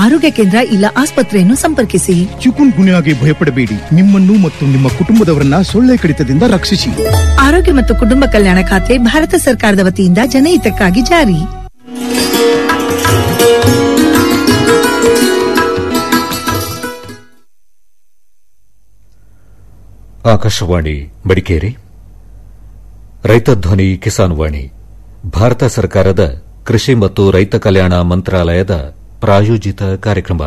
ಆರೋಗ್ಯ ಕೇಂದ್ರ ಇಲ್ಲ ಆಸ್ಪತ್ರೆಯನ್ನು ಸಂಪರ್ಕಿಸಿ ಚಿಕುನ್ ಗುನ್ಯಾಗೆ ಭಯಪಡಬೇಡಿ ನಿಮ್ಮನ್ನು ಮತ್ತು ನಿಮ್ಮ ಕುಟುಂಬದವರನ್ನ ಸೊಳ್ಳೆ ಕಡಿತದಿಂದ ರಕ್ಷಿಸಿ ಆರೋಗ್ಯ ಮತ್ತು ಕುಟುಂಬ ಕಲ್ಯಾಣ ಖಾತೆ ಭಾರತ ಸರ್ಕಾರದ ವತಿಯಿಂದ ಜನಹಿತಕ್ಕಾಗಿ ಜಾರಿ ಆಕಾಶವಾಣಿ ಮಡಿಕೇರಿ ರೈತ ಧ್ವನಿ ಕಿಸಾನ್ ವಾಣಿ ಭಾರತ ಸರ್ಕಾರದ ಕೃಷಿ ಮತ್ತು ರೈತ ಕಲ್ಯಾಣ ಮಂತ್ರಾಲಯದ ಪ್ರಾಯೋಜಿತ ಕಾರ್ಯಕ್ರಮ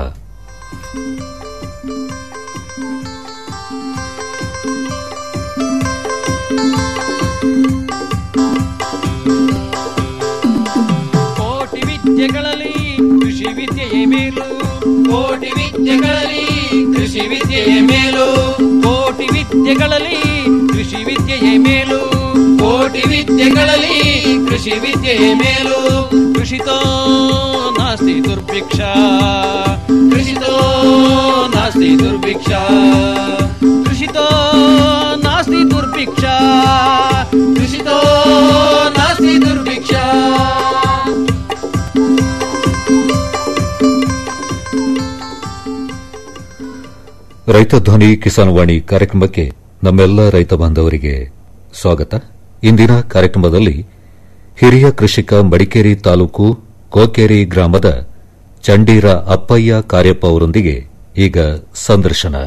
ಕೋಟಿ ವಿದ್ಯೆಗಳಲ್ಲಿ ಕೃಷಿ ವಿದ್ಯೆಯೇ ಮೇಲು ಕೋಟಿ ವಿದ್ಯೆಗಳಲ್ಲಿ ಕೃಷಿ ವಿದ್ಯೆಯೇ ಮೇಲು ಕೋಟಿ ವಿದ್ಯೆಗಳಲ್ಲಿ ಕೃಷಿ ವಿದ್ಯೆಯೇ ಮೇಲು ಕೋಟಿ ವಿದ್ಯೆಗಳಲ್ಲಿ ಕೃಷಿ ವಿದ್ಯೆಯೇ ಮೇಲು ಕೃಷಿತೋ ನಾಸ್ತಿ ದುರ್ಭಿಕ್ಷ ಕೃಷಿತೋ ನಾಸ್ತಿ ದುರ್ಭಿಕ್ಷ ಕೃಷಿತೋ ನಾಸ್ತಿ ದುರ್ಭಿಕ್ಷ ಕೃಷಿತೋ ನಾಸ್ತಿ ದುರ್ಭಿಕ್ಷ ರೈತ ಧ್ವನಿ ಕಿಸಾನ್ ವಾಣಿ ಕಾರ್ಯಕ್ರಮಕ್ಕೆ ನಮ್ಮೆಲ್ಲ ರೈತ ಬಾಂಧವರಿಗೆ ಸ್ವಾಗತ ಇಂದಿನ ಕಾರ್ಯಕ್ರಮದಲ್ಲಿ ಹಿರಿಯ ಕೃಷಿಕ ಮಡಿಕೇರಿ ತಾಲೂಕು ಕೋಕೇರಿ ಗ್ರಾಮದ ಚಂಡೀರ ಅಪ್ಪಯ್ಯ ಕಾರ್ಯಪ್ಪ ಅವರೊಂದಿಗೆ ಈಗ ಸಂದರ್ಶನ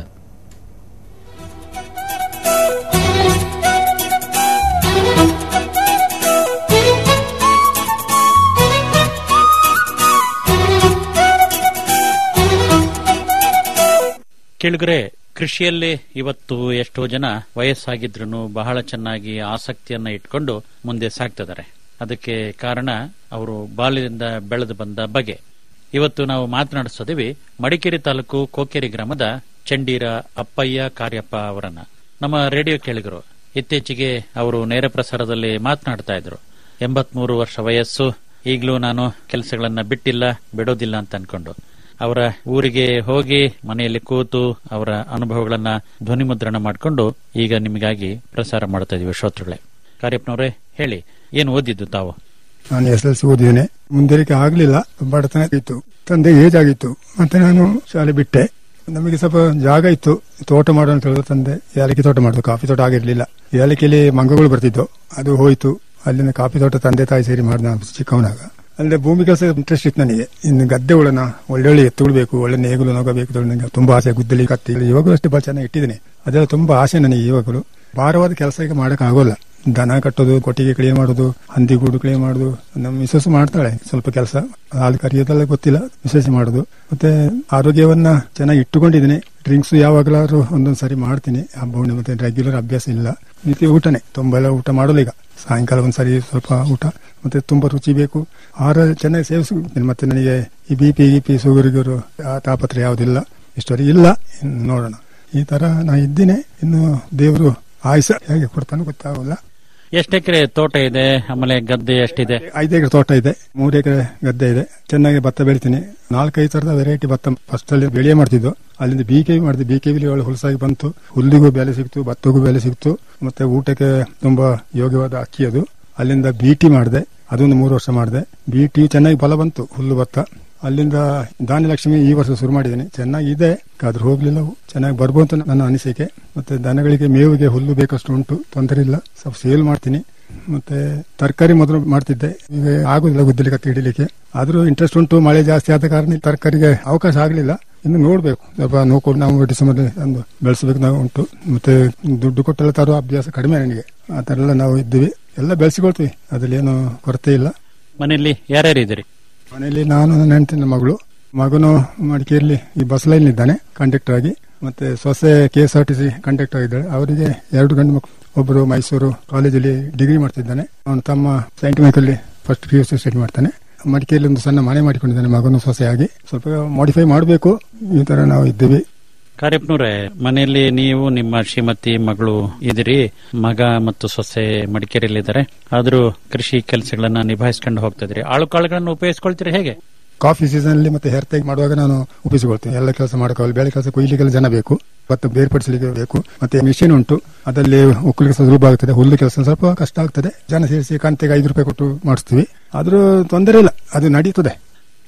ಕೇಳಿದ್ರೆ ಕೃಷಿಯಲ್ಲಿ ಇವತ್ತು ಎಷ್ಟೋ ಜನ ವಯಸ್ಸಾಗಿದ್ರು ಬಹಳ ಚೆನ್ನಾಗಿ ಆಸಕ್ತಿಯನ್ನ ಇಟ್ಕೊಂಡು ಮುಂದೆ ಸಾಗ್ತಿದ್ದಾರೆ ಅದಕ್ಕೆ ಕಾರಣ ಅವರು ಬಾಲ್ಯದಿಂದ ಬೆಳೆದು ಬಂದ ಬಗೆ ಇವತ್ತು ನಾವು ಮಾತನಾಡಿಸೋದಿವಿ ಮಡಿಕೇರಿ ತಾಲೂಕು ಕೋಕೇರಿ ಗ್ರಾಮದ ಚಂಡೀರ ಅಪ್ಪಯ್ಯ ಕಾರ್ಯಪ್ಪ ಅವರನ್ನ ನಮ್ಮ ರೇಡಿಯೋ ಕೇಳಿಗರು ಇತ್ತೀಚೆಗೆ ಅವರು ನೇರ ಪ್ರಸಾರದಲ್ಲಿ ಮಾತನಾಡ್ತಾ ಇದ್ರು ಎಂಬತ್ಮೂರು ವರ್ಷ ವಯಸ್ಸು ಈಗಲೂ ನಾನು ಕೆಲಸಗಳನ್ನ ಬಿಟ್ಟಿಲ್ಲ ಬಿಡೋದಿಲ್ಲ ಅಂತ ಅನ್ಕೊಂಡು ಅವರ ಊರಿಗೆ ಹೋಗಿ ಮನೆಯಲ್ಲಿ ಕೂತು ಅವರ ಅನುಭವಗಳನ್ನ ಧ್ವನಿ ಮುದ್ರಣ ಮಾಡಿಕೊಂಡು ಈಗ ನಿಮಗಾಗಿ ಪ್ರಸಾರ ಮಾಡ್ತಾ ಇದೀವಿ ಶ್ರೋತೃಗಳೇ ಕಾರ್ಯಪ್ಪನವರೇ ಹೇಳಿ ಏನು ಓದಿದ್ದು ತಾವು ನಾನು ಎಸ್ ಎಲ್ ಸಿ ಓದಿದ್ದೇನೆ ಮುಂದರಿಕೆ ಆಗ್ಲಿಲ್ಲ ಬಡತನ ಇತ್ತು ತಂದೆ ಏಜ್ ಆಗಿತ್ತು ಮತ್ತೆ ನಾನು ಶಾಲೆ ಬಿಟ್ಟೆ ನಮಗೆ ಸ್ವಲ್ಪ ಜಾಗ ಇತ್ತು ತೋಟ ಮಾಡೋ ಅಂತ ಹೇಳಿದ್ರು ತಂದೆ ಏಲಕ್ಕಿ ತೋಟ ಮಾಡುದು ಕಾಫಿ ತೋಟ ಆಗಿರ್ಲಿಲ್ಲ ಏಲಕ್ಕಿಯಲ್ಲಿ ಮಂಗಗಳು ಬರ್ತಿದ್ದು ಅದು ಹೋಯ್ತು ಅಲ್ಲಿಂದ ಕಾಫಿ ತೋಟ ತಂದೆ ತಾಯಿ ಸೇರಿ ಮಾಡಿದ ನಾನು ಚಿಕ್ಕವನಾಗ ಅಲ್ಲದೆ ಭೂಮಿ ಕೆಲಸ ಇಂಟ್ರೆಸ್ಟ್ ಇತ್ತು ನನಗೆ ಇನ್ನು ಗದ್ದೆ ಉಳನ ಒಳ್ಳೊಳ್ಳೆ ಎತ್ತುಗಳು ಬೇಕು ಒಳ್ಳೆ ನೇಗುಲು ನೊಗಬೇಕು ಅಂತ ನನಗೆ ತುಂಬಾ ಆಸೆ ಗುದ್ದಲಿ ಕತ್ತಿ ಇವಾಗಲೂ ಅಷ್ಟೇ ಬಹಳ ಚೆನ್ನಾಗಿ ಇಟ್ಟಿದ್ದೇನೆ ಅದೆಲ್ಲ ತುಂಬಾ ಆಸೆ ನನಗೆ ಇವಾಗಲೂ ಭಾರವಾದ ಕೆಲಸ ಈಗ ಮಾಡಕ್ ಆಗೋಲ್ಲ ದನ ಕಟ್ಟೋದು ಕೊಟ್ಟಿಗೆ ಕ್ಲೀನ್ ಮಾಡೋದು ಹಂದಿ ಗೂಡು ಕ್ಲೀನ್ ಮಾಡೋದು ನಮ್ಮ ಮಿಸಸ್ ಮಾಡ್ತಾಳೆ ಸ್ವಲ್ಪ ಕೆಲಸ ಹಾಲು ಕರಿಯೋದೆಲ್ಲ ಗೊತ್ತಿಲ್ಲ ಮಿಸಸ್ ಮಾಡೋದು ಮತ್ತೆ ಆರೋಗ್ಯವನ್ನ ಚೆನ್ನಾಗಿ ಇಟ್ಟುಕೊಂಡಿದ್ದೀನಿ ಡ್ರಿಂಕ್ಸ್ ಯಾವಾಗಲಾದ್ರೂ ಒಂದೊಂದ್ ಸರಿ ಮಾಡ್ತೀನಿ ಹಬ್ಬ ಹುಣ್ಣೆ ಮತ್ತೆ ರೆಗ್ಯುಲರ್ ಅಭ್ಯಾಸ ಇಲ್ಲ ನಿತ್ಯ ಊಟನೇ ತುಂಬಾ ಎಲ್ಲ ಊಟ ಮಾಡೋಲ್ಲ ಈಗ ಸಾಯಂಕಾಲ ಒಂದ್ಸರಿ ಸ್ವಲ್ಪ ಊಟ ಮತ್ತೆ ತುಂಬಾ ರುಚಿ ಬೇಕು ಆಹಾರ ಚೆನ್ನಾಗಿ ಸೇವಿಸ್ತೀನಿ ಮತ್ತೆ ನನಗೆ ಈ ಬಿ ಪಿ ಗಿ ಪಿ ಶುಗರ್ ಗಿರು ಆ ತಾಪತ್ರೆ ಯಾವುದಿಲ್ಲ ಇಷ್ಟವರೆಗೆ ಇಲ್ಲ ಇನ್ನು ನೋಡೋಣ ಈ ತರ ನಾ ಇದ್ದೀನಿ ಇನ್ನು ದೇವರು ಆಯುಷ ಹೇಗೆ ಕೊಡ್ತಾನೋ ಗೊತ್ತಾಗಲ್ಲ ಎಷ್ಟು ಎಕರೆ ತೋಟ ಇದೆ ಆಮೇಲೆ ಗದ್ದೆ ಎಷ್ಟಿದೆ ಐದು ಎಕರೆ ತೋಟ ಇದೆ ಮೂರು ಎಕರೆ ಗದ್ದೆ ಇದೆ ಚೆನ್ನಾಗಿ ಭತ್ತ ಬೆಳಿತೀನಿ ನಾಲ್ಕೈದು ತರದ ವೆರೈಟಿ ಭತ್ತ ಫಸ್ಟ್ ಅಲ್ಲಿ ಬೆಳೆಯೇ ಮಾಡ್ತಿದ್ದು ಅಲ್ಲಿಂದ ಬಿ ಕೆ ಮಾಡಿದೆ ಬಿ ಕೆ ಒಳ್ಳೆ ಹುಲ್ಸಾಗಿ ಬಂತು ಹುಲ್ಲಿಗೂ ಬೆಲೆ ಸಿಕ್ತು ಭತ್ತಗೂ ಬೆಲೆ ಸಿಕ್ತು ಮತ್ತೆ ಊಟಕ್ಕೆ ತುಂಬಾ ಯೋಗ್ಯವಾದ ಅಕ್ಕಿ ಅದು ಅಲ್ಲಿಂದ ಬಿ ಟಿ ಮಾಡಿದೆ ಅದೊಂದು ಮೂರು ವರ್ಷ ಮಾಡಿದೆ ಬಿ ಟಿ ಚೆನ್ನಾಗಿ ಫಲ ಬಂತು ಹುಲ್ಲು ಭತ್ತ ಅಲ್ಲಿಂದ ಧಾನ್ಯಲಕ್ಷ್ಮಿ ಈ ವರ್ಷ ಶುರು ಮಾಡಿದ್ದೀನಿ ಚೆನ್ನಾಗಿದೆ ಆದ್ರೂ ಹೋಗ್ಲಿಲ್ಲ ಅವು. ಚೆನ್ನಾಗಿ ಬರ್ಬೋದು ಅಂತ ನನ್ನ ಅನಿಸಿಕೆ ಮತ್ತೆ ದನಗಳಿಗೆ ಮೇವಿಗೆ ಹುಲ್ಲು ಬೇಕಷ್ಟು ಉಂಟು ತೊಂದರೆ ಇಲ್ಲ ಸ್ವಲ್ಪ ಸೇಲ್ ಮಾಡ್ತೀನಿ ಮತ್ತೆ ತರಕಾರಿ ಮೊದಲು ಮಾಡ್ತಿದ್ದೆ ಈಗ ಆಗುದಿಲ್ಲ ಗುದ್ದಲಿ ಕತ್ತಿ ಹಿಡಿಲಿಕ್ಕೆ ಆದ್ರೂ ಇಂಟ್ರೆಸ್ಟ್ ಉಂಟು ಮಳೆ ಜಾಸ್ತಿ ಆದ ಕಾರಣ ತರಕಾರಿಗೆ ಅವಕಾಶ ಆಗಲಿಲ್ಲ ಇನ್ನು ನೋಡ್ಬೇಕು ಸ್ವಲ್ಪ ನೋಡ್ಕೊಂಡು ನಾವು ಡಿಸೆಂಬರ್ ಒಂದು ಬೆಳೆಸಬೇಕು ನಾವು ಉಂಟು ಮತ್ತೆ ದುಡ್ಡು ಕೊಟ್ಟೆಲ್ಲ ತರುವ ಅಭ್ಯಾಸ ಕಡಿಮೆ ನನಗೆ ಆ ತರ ಎಲ್ಲ ನಾವು ಇದ್ದೀವಿ ಎಲ್ಲ ಬೆಳೆಸಿಕೊಳ್ತೀವಿ ಅದ್ರಲ್ಲಿ ಏನು ಕೊರತೆ ಇಲ್ಲ ಮನೆಯಲ್ಲಿ ಯಾರ್ಯಾರು ಇದ್ದೀರಿ ಮನೆಯಲ್ಲಿ ನಾನು ನನ್ನ ಹೆಂಡತಿನ ಮಗಳು ಮಗನು ಮಡಿಕೇರಿಲಿ ಈ ಬಸ್ ಲೈನ್ ಇದ್ದಾನೆ ಕಂಡಕ್ಟರ್ ಆಗಿ ಮತ್ತೆ ಸೊಸೆ K S R T C conductor ಆಗಿದ್ದಾಳೆ ಅವರಿಗೆ ಎರಡು ಗಂಡು ಮಕ್ಕಳು ಒಬ್ಬರು ಮೈಸೂರು ಕಾಲೇಜಲ್ಲಿ ಡಿಗ್ರಿ ಮಾಡ್ತಿದ್ದಾನೆ ಅವನು ತಮ್ಮ ಸೈಂಟ್ ಮೈಕಲ್ಲಿ first P U C study ಮಾಡ್ತಾನೆ ಮಡಿಕೇರಿಯಲ್ಲಿ ಒಂದು ಸಣ್ಣ ಮನೆ ಮಾಡಿಕೊಂಡಿದ್ದಾನೆ ಮಗನು ಸೊಸೆಯಾಗಿ ಸ್ವಲ್ಪ ಮಾಡಿಫೈ ಮಾಡಬೇಕು ಈ ತರ ನಾವು ಇದ್ದೀವಿ ಕಾರ್ಯಪ್ಪನವ್ರೆ ಮನೆಯಲ್ಲಿ ನೀವು ನಿಮ್ಮ ಶ್ರೀಮತಿ ಮಗಳು ಇದಿರಿ ಮಗ ಮತ್ತು ಸೊಸೆ ಮಡಿಕೇರಿಯಲ್ಲಿದ್ದಾರೆ ಆದ್ರೂ ಕೃಷಿ ಕೆಲಸಗಳನ್ನ ನಿಭಾಯಿಸ್ಕೊಂಡು ಹೋಗ್ತಾ ಇದ್ರಿ ಆಳು ಕಾಳುಗಳನ್ನು ಉಪಯೋಗಿಸ್ಕೊಳ್ತೀರಿ ಹೇಗೆ ಕಾಫಿ ಸೀಸನ್ ಅಲ್ಲಿ ಮತ್ತೆ ಹೇರ್ ತೆಗ್ ಮಾಡುವಾಗ ನಾನು ಉಪಯೋಗಿಸಿಕೊಳ್ತೇನೆ ಎಲ್ಲ ಕೆಲಸ ಮಾಡೋಕ್ಕಾಗಲ್ಲ ಬೇಳೆ ಕೆಲಸ ಕೊಯ್ಲಿಗೆಲ್ಲ ಜನ ಬೇಕು ಭತ್ತ ಬೇರ್ಪಡಿಸಲಿಕ್ಕೆ ಬೇಕು ಮತ್ತೆ ಮಿಷಿನ್ ಉಂಟು ಅದರಲ್ಲಿ ಒಕ್ಕಲಿಗೆ ಸುಲಭ ಆಗ್ತದೆ ಹುಲ್ಲು ಕೆಲಸ ಸ್ವಲ್ಪ ಕಷ್ಟ ಆಗ್ತದೆ ಜನ ಸೇರಿಸಿ ಕಂತೆಗೆ ಐದು ರೂಪಾಯಿ ಕೊಟ್ಟು ಮಾಡಿಸ್ತೀವಿ ಆದ್ರೂ ತೊಂದರೆ ಇಲ್ಲ ಅದು ನಡೀತದೆ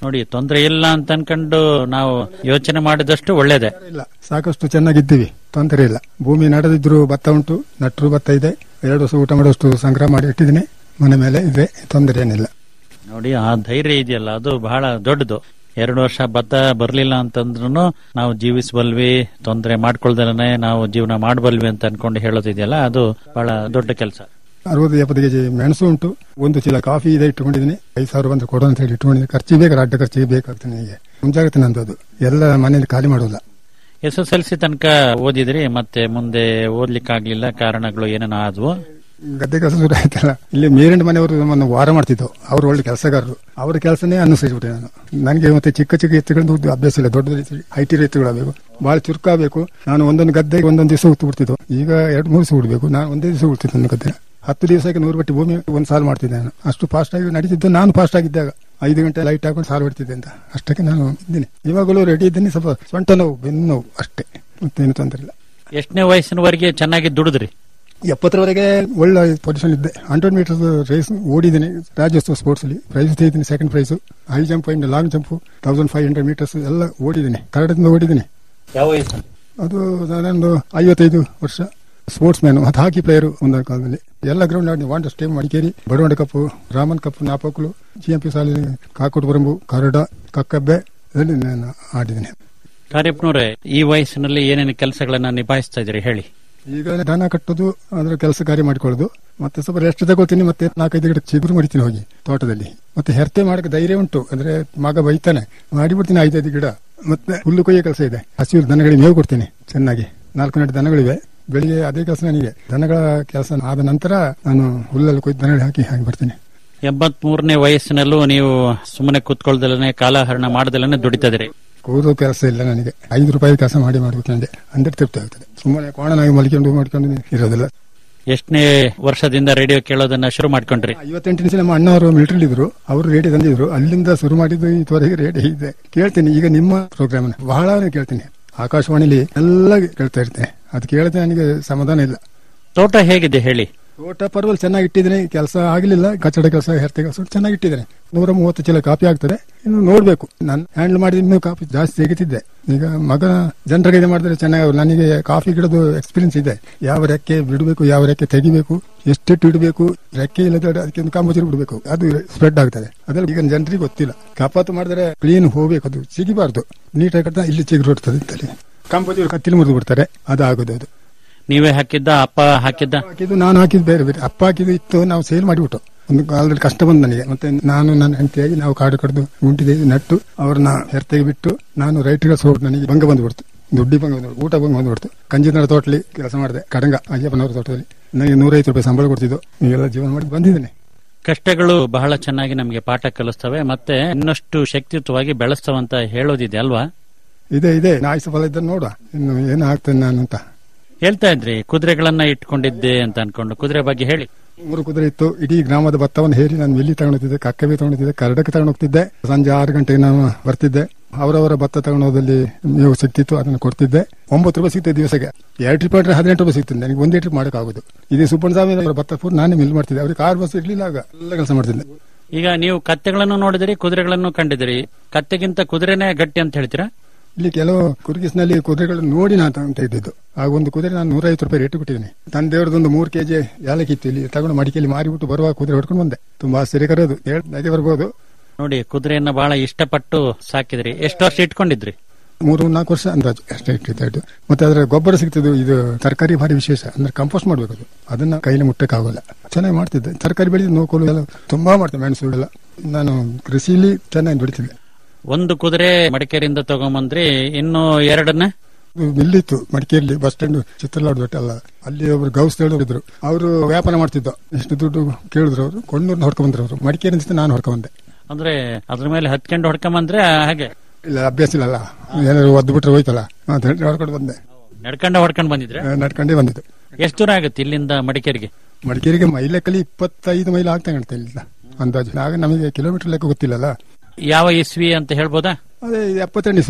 ನೋಡಿ ತೊಂದರೆ ಇಲ್ಲ ಅಂತ ಅನ್ಕೊಂಡು ನಾವು ಯೋಚನೆ ಮಾಡಿದಷ್ಟು ಒಳ್ಳೇದೆ ಇಲ್ಲ ಸಾಕಷ್ಟು ಚೆನ್ನಾಗಿದ್ದೀವಿ ತೊಂದರೆ ಇಲ್ಲ ಭೂಮಿ ನಡೆದಿದ್ರು ಭತ್ತ ಉಂಟು ನಟ್ಟರು ಭತ್ತ ಇದೆ ಎರಡು ವರ್ಷ ಊಟ ಮಾಡುವಷ್ಟು ಸಂಗ್ರಹ ಮಾಡಿ ಇಟ್ಟಿದ್ದೀನಿ ಮನೆ ಮೇಲೆ ಇದೆ ತೊಂದರೆ ಏನಿಲ್ಲ ನೋಡಿ ಆ ಧೈರ್ಯ ಇದೆಯಲ್ಲ ಅದು ಬಹಳ ದೊಡ್ಡದು ಎರಡು ವರ್ಷ ಭತ್ತ ಬರ್ಲಿಲ್ಲ ಅಂತಂದ್ರೂ ನಾವು ಜೀವಿಸಬಲ್ವಿ ತೊಂದರೆ ಮಾಡ್ಕೊಳ್ದೇನೆ ನಾವು ಜೀವನ ಮಾಡಬಲ್ವಿ ಅಂತ ಅನ್ಕೊಂಡು ಹೇಳೋದಿದೆಯಲ್ಲ ಅದು ಬಹಳ ದೊಡ್ಡ ಕೆಲಸ ಅರವತ್ತು ಎಪ್ಪತ್ತು ಕೆಜಿ ಮೆಣಸು ಉಂಟು ಒಂದು ಚೀಲ ಕಾಫಿ ಇದೆ ಇಟ್ಟುಕೊಂಡಿದ್ದೀನಿ ಐದು ಸಾವಿರ ಬಂದ್ರೆ ಕೊಡು ಅಂತ ಹೇಳಿ ಇಟ್ಕೊಂಡಿದ್ದೀನಿ ಖರ್ಚಿಗೆ ಬೇಕು ಅಡ್ಡ ಖರ್ಚಿಗೆ ಬೇಕಾಗ್ತದೆ ನನಗೆ ಮುಂಜಾಗ್ರತೆ ನಂದು ಅದು ಎಲ್ಲ ಮನೆಯಲ್ಲಿ ಖಾಲಿ ಮಾಡೋಲ್ಲ ಎಸ್ ಎಸ್ ಎಲ್ ಸಿ ತನಕ ಓದಿದ್ರಿ ಮತ್ತೆ ಮುಂದೆ ಓದ್ಲಿಕ್ಕಾಗ್ಲಿಲ್ಲ ಕಾರಣಗಳು ಏನೇನೋ ಆದ್ವು ಗದ್ದೆ ಕೆಲಸ ಶುರು ಆಯ್ತಲ್ಲ ಇಲ್ಲಿ ಮೇಲಿನ ಮನೆಯವರು ನಮ್ಮನ್ನು ವಾರ ಮಾಡ್ತಿದ್ದು ಅವರು ಒಳ್ಳೆ ಕೆಲಸಗಾರರು ಅವರ ಕೆಲಸನೇ ಅನುಸರಿಸ್ಬಿಟ್ಟೆ ನಾನು ನನಗೆ ಮತ್ತೆ ಚಿಕ್ಕ ಚಿಕ್ಕ ಎತ್ತುಗಳಿಂದ ಉದ್ದು ಅಭ್ಯಾಸ ಇಲ್ಲ ದೊಡ್ಡ ಹೈಟ್ ಇರೋ ಎತ್ತುಗಳಾಗಬೇಕು ಬಹಳ ಚುರುಕಾಗಬೇಕು ನಾನು ಒಂದೊಂದು ಗದ್ದೆಗೆ ಒಂದೊಂದು ದಿವಸ ಉತ್ತು ಬಿಡ್ತಿದ್ದು ಈಗ ಎರಡು ಮೂರು ದಿವಸ ಬಿಡಬೇಕು ನಾನು ಒಂದೇ ದಿವಸ ಬಿಡ್ತಿದ್ದೆ ನನ್ನ ಗದ್ದೆ ಹತ್ತು ದಿವಸಕ್ಕೆ ನೂರು ಬಟ್ಟಿ ಭೂಮಿ ಒಂದು ಸಾಲು ಮಾಡ್ತಿದ್ದೆ ನಾನು ಅಷ್ಟು ಫಾಸ್ಟ್ ಆಗಿ ನಡೀತಿದ್ದು ನಾನು ಫಾಸ್ಟ್ ಆಗಿದ್ದಾಗ ಐದು ಗಂಟೆ ಲೈಟ್ ಹಾಕೊಂಡು ಸಾಲು ಬಿಡ್ತಿದ್ದೆ ಅಂತ ಅಷ್ಟಕ್ಕೆ ನಾನು ಇದ್ದೀನಿ ಇವಾಗಲೂ ರೆಡಿ ಇದ್ದೀನಿ ಸ್ವಲ್ಪ ಸೊಂಟ ನೋವು ಬೆನ್ನು ನೋವು ಅಷ್ಟೇ ಮತ್ತೇನು ತೊಂದರೆ ಇಲ್ಲ ಎಷ್ಟನೇ ವಯಸ್ಸಿನವರೆಗೆ ಚೆನ್ನಾಗಿ ದುಡಿದ್ರಿ ಎಪ್ಪತ್ತರವರೆಗೆ ಒಳ್ಳೆ ಪೊಸಿಷನ್ ಇದ್ದೆ ಹಂಡ್ರೆಡ್ ಮೀಟರ್ಸ್ ರೇಸ್ ಓಡಿದ್ದೀನಿ ರಾಜ್ಯೋತ್ಸವ ಸ್ಪೋರ್ಟ್ಸ್ ಅಲ್ಲಿ ಪ್ರೈಸ್ ತೆಗೆದಿದ್ದೀನಿ second prize high jump and long jump thousand five hundred metres ಎಲ್ಲ ಓಡಿದ್ದೀನಿ ಕನ್ನಡದಿಂದ ಓಡಿದ್ದೀನಿ ಯಾವ ವಯಸ್ಸು ಅದು ನಾನೊಂದು ಐವತ್ತೈದು ವರ್ಷ ಸ್ಪೋರ್ಟ್ಸ್ ಮ್ಯಾನ್ ಮತ್ತು ಹಾಕಿ ಪ್ಲೇಯರ್ ಒಂದು ಕಾಲದಲ್ಲಿ ಎಲ್ಲ ಗ್ರೌಂಡ್ ಆಡಿ ವಾಂಡ ಸ್ಟೇಮ್ ಮಡಿಕೇರಿ ಬಡವಂಡ ಕಪ್ಪು Raman cup Napoklu G M P ಸಾಲಿ ಕಾಕೋಟ್ ಬರಂಬು ಕರಡ ಕಕ್ಕಬ್ಬೆ ಇದರಲ್ಲಿ ನಾನು ಆಡಿದ್ದೀನಿ ಕಾರ್ಯಪ್ನವ್ರೆ ಈ ವಯಸ್ಸಿನಲ್ಲಿ ಏನೇನು ಕೆಲಸಗಳನ್ನ ನಿಭಾಯಿಸ್ತಾ ಇದ್ರಿ ಹೇಳಿ ಈಗ ದನ ಕಟ್ಟೋದು ಅದರ ಕೆಲಸ ಕಾರ್ಯ ಮಾಡಿಕೊಳ್ಳೋದು ಮತ್ತೆ ಸ್ವಲ್ಪ ರೆಸ್ಟ್ ತಗೋತೀನಿ ಮತ್ತೆ ನಾಲ್ಕೈದು ಗಿಡ ಚಿಗುರು ಮಡಿತೀನಿ ಹೋಗಿ ತೋಟದಲ್ಲಿ ಮತ್ತೆ ಹೆರ್ತೆ ಮಾಡಕ್ಕೆ ಧೈರ್ಯ ಉಂಟು ಅಂದ್ರೆ ಮಗ ಬೈತಾನೆ ಮಾಡಿಬಿಡ್ತೀನಿ ಐದೈದು ಗಿಡ ಮತ್ತೆ ಹುಲ್ಲು ಕೊಯ್ಯೋ ಕೆಲಸ ಇದೆ ಹಸಿರು ದನಗಳಿಗೆ ಮೇವು ಕೊಡ್ತೀನಿ ಚೆನ್ನಾಗಿ ನಾಲ್ಕು ನಾಲ್ಕು ದನಗಳಿವೆ ಬೆಳಿಗ್ಗೆ ಅದೇ ಕೆಲಸ ನನಗೆ ದನಗಳ ಕೆಲಸ ಆದ ನಂತರ ನಾನು ಹುಲ್ಲಲ್ಲಿ ಕೊಯ್ದು ದನಗಳಿಗೆ ಹಾಕಿ ಹಾಕಿ ಬರ್ತೀನಿ ಎಂಬತ್ ಮೂರನೇ ವಯಸ್ಸಿನಲ್ಲೂ ನೀವು ಸುಮ್ಮನೆ ಕೂತ್ಕೊಳ್ದಲನೆ ಕಾಲಹರಣ ಮಾಡದಲನೆ ದುಡಿತದ್ರಿ ಕೂದೋ ಕೆಲಸ ಇಲ್ಲ ನನಗೆ ಐದು ರೂಪಾಯಿ ಕೆಲಸ ಮಾಡಿ ಮಾಡ್ಬೇಕು ನನಗೆ ಅಂದ್ರೆ ತೃಪ್ತಿ ಆಗ್ತದೆ ಸುಮ್ಮನೆ ಕೋಣನಾಗಿ ಮಲ್ಕೊಂಡು ಮಾಡ್ಕೊಂಡು ಇರೋದಿಲ್ಲ ಎಷ್ಟನೇ ವರ್ಷದಿಂದ ರೇಡಿಯೋ ಕೇಳೋದನ್ನ ಶುರು ಮಾಡ್ಕೊಂಡ್ರಿ ಐವತ್ತೆಂಟು ನಿಮಿಷ ನಮ್ಮ ಅಣ್ಣವರು ಮಿಲಿಟರಿ ಇದ್ರು ಅವರು ರೇಡಿಯೋ ತಂದಿದ್ರು ಅಲ್ಲಿಂದ ಶುರು ಮಾಡಿದ್ದು ಇದುವರೆಗೆ ರೇಡಿಯೋ ಇದೆ ಕೇಳ್ತೀನಿ ಈಗ ನಿಮ್ಮ ಪ್ರೋಗ್ರಾಮ್ ಬಹಳ ಕೇಳ್ತೀನಿ ಆಕಾಶವಾಣಿಲಿ ಎಲ್ಲ ಕೇಳ್ತಾ ಇರ್ತೇನೆ ಅದು ಕೇಳಿದ್ರೆ ನನಗೆ ಸಮಾಧಾನ ಇಲ್ಲ ತೋಟ ಹೇಗಿದೆ ಹೇಳಿ ತೋಟ ಪರ್ವಲ್ ಚೆನ್ನಾಗಿ ಇಟ್ಟಿದ್ದೇನೆ ಕೆಲಸ ಆಗಲಿಲ್ಲ ಕಚ್ಚಡ ಕೆಲಸ ಹೆರ್ತೆ ಕೆಲಸ ಚೆನ್ನಾಗಿ ಇಟ್ಟಿದ್ದೇನೆ ನೂರ ಮೂವತ್ತು ಚೀಲ ಕಾಪಿ ಆಗ್ತದೆ ಇನ್ನು ನೋಡ್ಬೇಕು ನಾನು ಹ್ಯಾಂಡಲ್ ಮಾಡಿದ ಇನ್ನೂ ಕಾಫಿ ಜಾಸ್ತಿ ತೆಗಿತಿದ್ದೆ ಈಗ ಮಗ ಜನರಿಗೆ ಇದು ಮಾಡಿದ್ರೆ ಚೆನ್ನಾಗಿ ನನಗೆ ಕಾಫಿ ಗಿಡದ ಎಕ್ಸ್ಪೀರಿಯನ್ಸ್ ಇದೆ ಯಾವ ರೆಕ್ಕೆ ಬಿಡಬೇಕು ಯಾವ ರೆಕ್ಕೆ ತೆಗಿಬೇಕು ಎಷ್ಟೆಟ್ಟು ಇಡಬೇಕು ರೆಕ್ಕೆ ಇಲ್ಲದ ಅದಕ್ಕೆ ಒಂದು ಕಾಂಬುಚೂರು ಬಿಡಬೇಕು ಅದು ಸ್ಪ್ರೆಡ್ ಆಗ್ತದೆ ಅದ್ರಲ್ಲಿ ಈಗ ಜನರಿಗೆ ಗೊತ್ತಿಲ್ಲ ಕಪಾತು ಮಾಡಿದ್ರೆ ಕ್ಲೀನ್ ಹೋಗ್ಬೇಕು ಅದು ಸಿಗಿಬಾರ್ದು ನೀಟಾಗಿ ಕಟ್ಟ ಇಲ್ಲಿ ಚಿಗುರು ಹೊಡ್ತದೆ ಅಂತಲ್ಲಿ ಕಾಂಬುಚೂರು ಕತ್ತಿಲಿ ಮುರಿದು ಬಿಡ್ತಾರೆ ಅದು ಆಗೋದು ಅದು ನೀವೇ ಹಾಕಿದ್ದ ಅಪ್ಪ ಹಾಕಿದ್ದ ಹಾಕಿದ್ದು ನಾನು ಹಾಕಿದ್ದು ಬೇರೆ ಬೇರೆ ಅಪ್ಪ ಹಾಕಿದ್ದು ಇತ್ತು ನಾವು ಸೇಲ್ ಮಾಡಿಬಿಟ್ಟು ಒಂದು ಕಾಲದಲ್ಲಿ ಕಷ್ಟ ಬಂದು ನನಗೆ ಮತ್ತೆ ನಾನು ನನ್ನ ಹೆಂಡತಿಯಾಗಿ ನಾವು ಕಾಡು ಕಡ್ದು ಗುಂಟಿದೆ ನಟ್ಟು ಅವ್ರನ್ನ ಹೆರ್ತೆಗೆ ಬಿಟ್ಟು ನಾನು ರೈಟ್ಗೆ ಹೋಗ್ಬಿಟ್ಟು ನನಗೆ ಭಂಗ ಬಂದ್ಬಿಡ್ತು ದುಡ್ಡಿ ಭಂಗ ಬಂದ್ಬಿಡ್ತು ಊಟ ಭಂಗ ಬಂದ್ಬಿಡ್ತು ಕಂಜಿನರ ತೋಟಲಿ ಕೆಲಸ ಮಾಡಿದೆ ಕಡಂಗ ಅಯ್ಯಪ್ಪನವ್ರ ತೋಟದಲ್ಲಿ ನನಗೆ ನೂರೈವತ್ತು ರೂಪಾಯಿ ಸಂಬಳ ಕೊಡ್ತಿದ್ದು ಈಗೆಲ್ಲ ಜೀವನ ಮಾಡಿ ಬಂದಿದ್ದೇನೆ ಕಷ್ಟಗಳು ಬಹಳ ಚೆನ್ನಾಗಿ ನಮಗೆ ಪಾಠ ಕಲಿಸ್ತವೆ ಮತ್ತೆ ಇನ್ನಷ್ಟು ಶಕ್ತಿಯುತವಾಗಿ ಬೆಳೆಸ್ತವಂತ ಹೇಳೋದಿದೆ ಅಲ್ವಾ ಇದೆ ಇದೆ ಆಯ್ಸು ಫಲ ಇದ್ದ ನೋಡುವ ಇನ್ನು ಏನು ಆಗ್ತದೆ ನಾನು ಅಂತ ಹೇಳ್ತಾ ಇದ್ರಿ ಕುದುರೆಗಳನ್ನ ಇಟ್ಕೊಂಡಿದ್ದೆ ಅಂತ ಅನ್ಕೊಂಡು ಕುದುರೆ ಬಗ್ಗೆ ಹೇಳಿ ಮೂರು ಕುದುರೆ ಇತ್ತು ಇಡೀ ಗ್ರಾಮದ ಭತ್ತವನ್ನು ಹೇರಿ ನಾನು ಮಿಲ್ಲಿ ತಗೊಂಡೋಗ್ತಿದ್ದೆ ಕಕ್ಕಬಿ ತಗೊಂಡೋಗ್ತಿದ್ದೆ ಕರಡಕ್ಕೆ ತಗೊಂಡು ಹೋಗ್ತಿದ್ದೆ ಸಂಜೆ ಆರು ಗಂಟೆಗೆ ನಾನು ಬರ್ತಿದ್ದೆ ಅವರವರ ಭತ್ತ ತಗೊಂಡೋದಲ್ಲಿ ಮೇವು ಸಿಕ್ತಿತ್ತು ಅದನ್ನು ಕೊಡ್ತಿದ್ದೆ ಒಂಬತ್ತು ರೂಪಾಯಿ ಸಿಗ್ತದೆ ದಿವಸಕ್ಕೆ ಎರಡು ಟ್ರಿಪ್ ಆದ್ರೆ ಹದಿನೆಂಟು ರೂಪಾಯಿ ಸಿಗ್ತದೆ ನನಗೆ ಒಂದೇ ಟ್ರಿಪ್ ಮಾಡೋಕ್ಕಾಗೋದು ಇದು ಸುಬ್ಬಣ್ಣ ಸಾಮಿ ಭತ್ತ ಪೂರ್ ನಾನೇ ಮಿಲ್ ಮಾಡ್ತಿದ್ದೆ ಅವ್ರಿಗೆ ಕಾರ್ ಬಸ್ ಇರ್ಲಿಲ್ಲ ಆಗ ಎಲ್ಲ ಕೆಲಸ ಮಾಡ್ತಿದ್ದೆ ಈಗ ನೀವು ಕತ್ತೆಗಳನ್ನು ನೋಡಿದಿರಿ ಕುದುರೆಗಳನ್ನು ಕಂಡಿದಿರಿ ಕತ್ತೆಗಿಂತ ಕುದುರೆನೇ ಗಟ್ಟಿ ಅಂತ ಹೇಳ್ತೀರಾ ಇಲ್ಲಿ ಕೆಲವು ಕುರ್ಗಿಸ್ನಲ್ಲಿ ಕುದುರೆಗಳು ನೋಡಿ ನಾನು ತಗೊಂತ ಇದ್ದಿದ್ದು ಆಗ ಒಂದು ಕುದುರೆ ನಾನು ನೂರೈವತ್ತು ರೂಪಾಯಿ ರೇಟ್ ಕೊಟ್ಟಿದ್ದೀನಿ ನನ್ನ ದೇವ್ರದೊಂದು ಮೂರು ಕೆಜಿ ಏಲಕ್ಕಿ ಇತ್ತು ಇಲ್ಲಿ ತಗೊಂಡು ಮಡಿಕೆಯಲ್ಲಿ ಮಾರಿಬಿಟ್ಟು ಬರುವಾಗ ಕುದುರೆ ಹೊಡ್ಕೊಂಡು ಬಂದೆ ತುಂಬಾ ಸಿರಿಕರೋದು ಹೇಳಿ ಬರ್ಬೋದು ನೋಡಿ ಕುದುರೆಯನ್ನ ಬಹಳ ಇಷ್ಟಪಟ್ಟು ಸಾಕಿದ್ರಿ ಎಷ್ಟು ವರ್ಷ ಇಟ್ಕೊಂಡಿದ್ರಿ ಮೂರು ನಾಲ್ಕು ವರ್ಷ ಅಂದಾಜು ಅಷ್ಟೇ ಇಟ್ಟಿದ್ದು ಮತ್ತೆ ಅದರ ಗೊಬ್ಬರ ಸಿಗ್ತದೆ ಇದು ತರಕಾರಿ ಭಾರಿ ವಿಶೇಷ ಅಂದ್ರೆ ಕಂಪೋಸ್ಟ್ ಮಾಡ್ಬೇಕು ಅದು ಅದನ್ನ ಕೈಲಿ ಮುಟ್ಟಕ್ಕಾಗಲ್ಲ ಚೆನ್ನಾಗಿ ಮಾಡ್ತಿದ್ದೆ ತರಕಾರಿ ಬೆಳೆದು ನೋಕೋಲು ಎಲ್ಲ ತುಂಬಾ ಮಾಡ್ತೇನೆ ಮೆಣಸು ಎಲ್ಲ ನಾನು ಕೃಷಿಲಿ ಚೆನ್ನಾಗಿ ದುಡಿತಿದ್ದೆ ಒಂದು ಕುದುರೆ ಮಡಿಕೇರಿಯಿಂದ ತಗೊಂಬಂದ್ರಿ ಇನ್ನು ಎರಡನ್ನ ಇಲ್ಲಿತ್ತು ಮಡಿಕೇರಿಲಿ ಬಸ್ ಸ್ಟ್ಯಾಂಡ್ ಚಿತ್ರಲಾಡ್ ಅಲ್ಲ ಅಲ್ಲಿ ಒಬ್ರು ಗೌಸ್ ಹೇಳಿದ್ರು ಅವರು ವ್ಯಾಪಾರ ಮಾಡ್ತಿದ್ದು ಎಷ್ಟು ದುಡ್ಡು ಕೇಳಿದ್ರು ಅವರು ಕೊಂಡೂರ್ನ ಹೊಡ್ಕೊಂಡ್ ಬಂದ್ರು ಅವರು ಮಡಿಕೇರಿ ಅಂತ ನಾನು ಹೊಡ್ಕೊಂಡ್ ಬಂದೆ ಅಂದ್ರೆ ಅದ್ರ ಮೇಲೆ ಹತ್ಕೊಂಡು ಹೊಡ್ಕೊಂಬಂದ್ರೆ ಹಾಗೆ ಇಲ್ಲ ಅಭ್ಯಾಸ ಇಲ್ಲಲ್ಲ ಏನಾದ್ರು ಒದ್ದು ಬಿಟ್ರೆ ಹೋಯ್ತಲ್ಲ ಅಂತ ಹೇಳಿ ಹೊಡ್ಕೊಂಡು ಬಂದೆ ನಡ್ಕೊಂಡ ಹೊಡ್ಕೊಂಡ್ ಬಂದಿದ್ರೆ ಆ, ನಡ್ಕೊಂಡೇ ಬಂದಿದ್ದು ಎಷ್ಟು ದೂರ ಆಗುತ್ತೆ ಇಲ್ಲಿಂದ ಮಡಿಕೇರಿಗೆ ಮಡಿಕೇರಿಗೆ ಮೈಲೆಕ್ಕಲ್ಲಿ ಇಪ್ಪತ್ತೈದು ಮೈಲ್ ಆಗ್ತಾ ಕಾಣ್ತಾ ಇಲ್ಲಿಂದ ಅಂದಾಜು ಆಗ ನಮಗೆ ಕಿಲೋಮೀಟರ್ ಲೆಕ್ಕ ಗೊತ್ತಿಲ್ಲಲ್ಲ ಯಾವ ಇಸ್ವಿ ಅಂತ ಹೇಳ್ಬೋದಾ ಅದೇ ಎಪ್ಪತ್ತೆಂಟು ಇಸಲಿ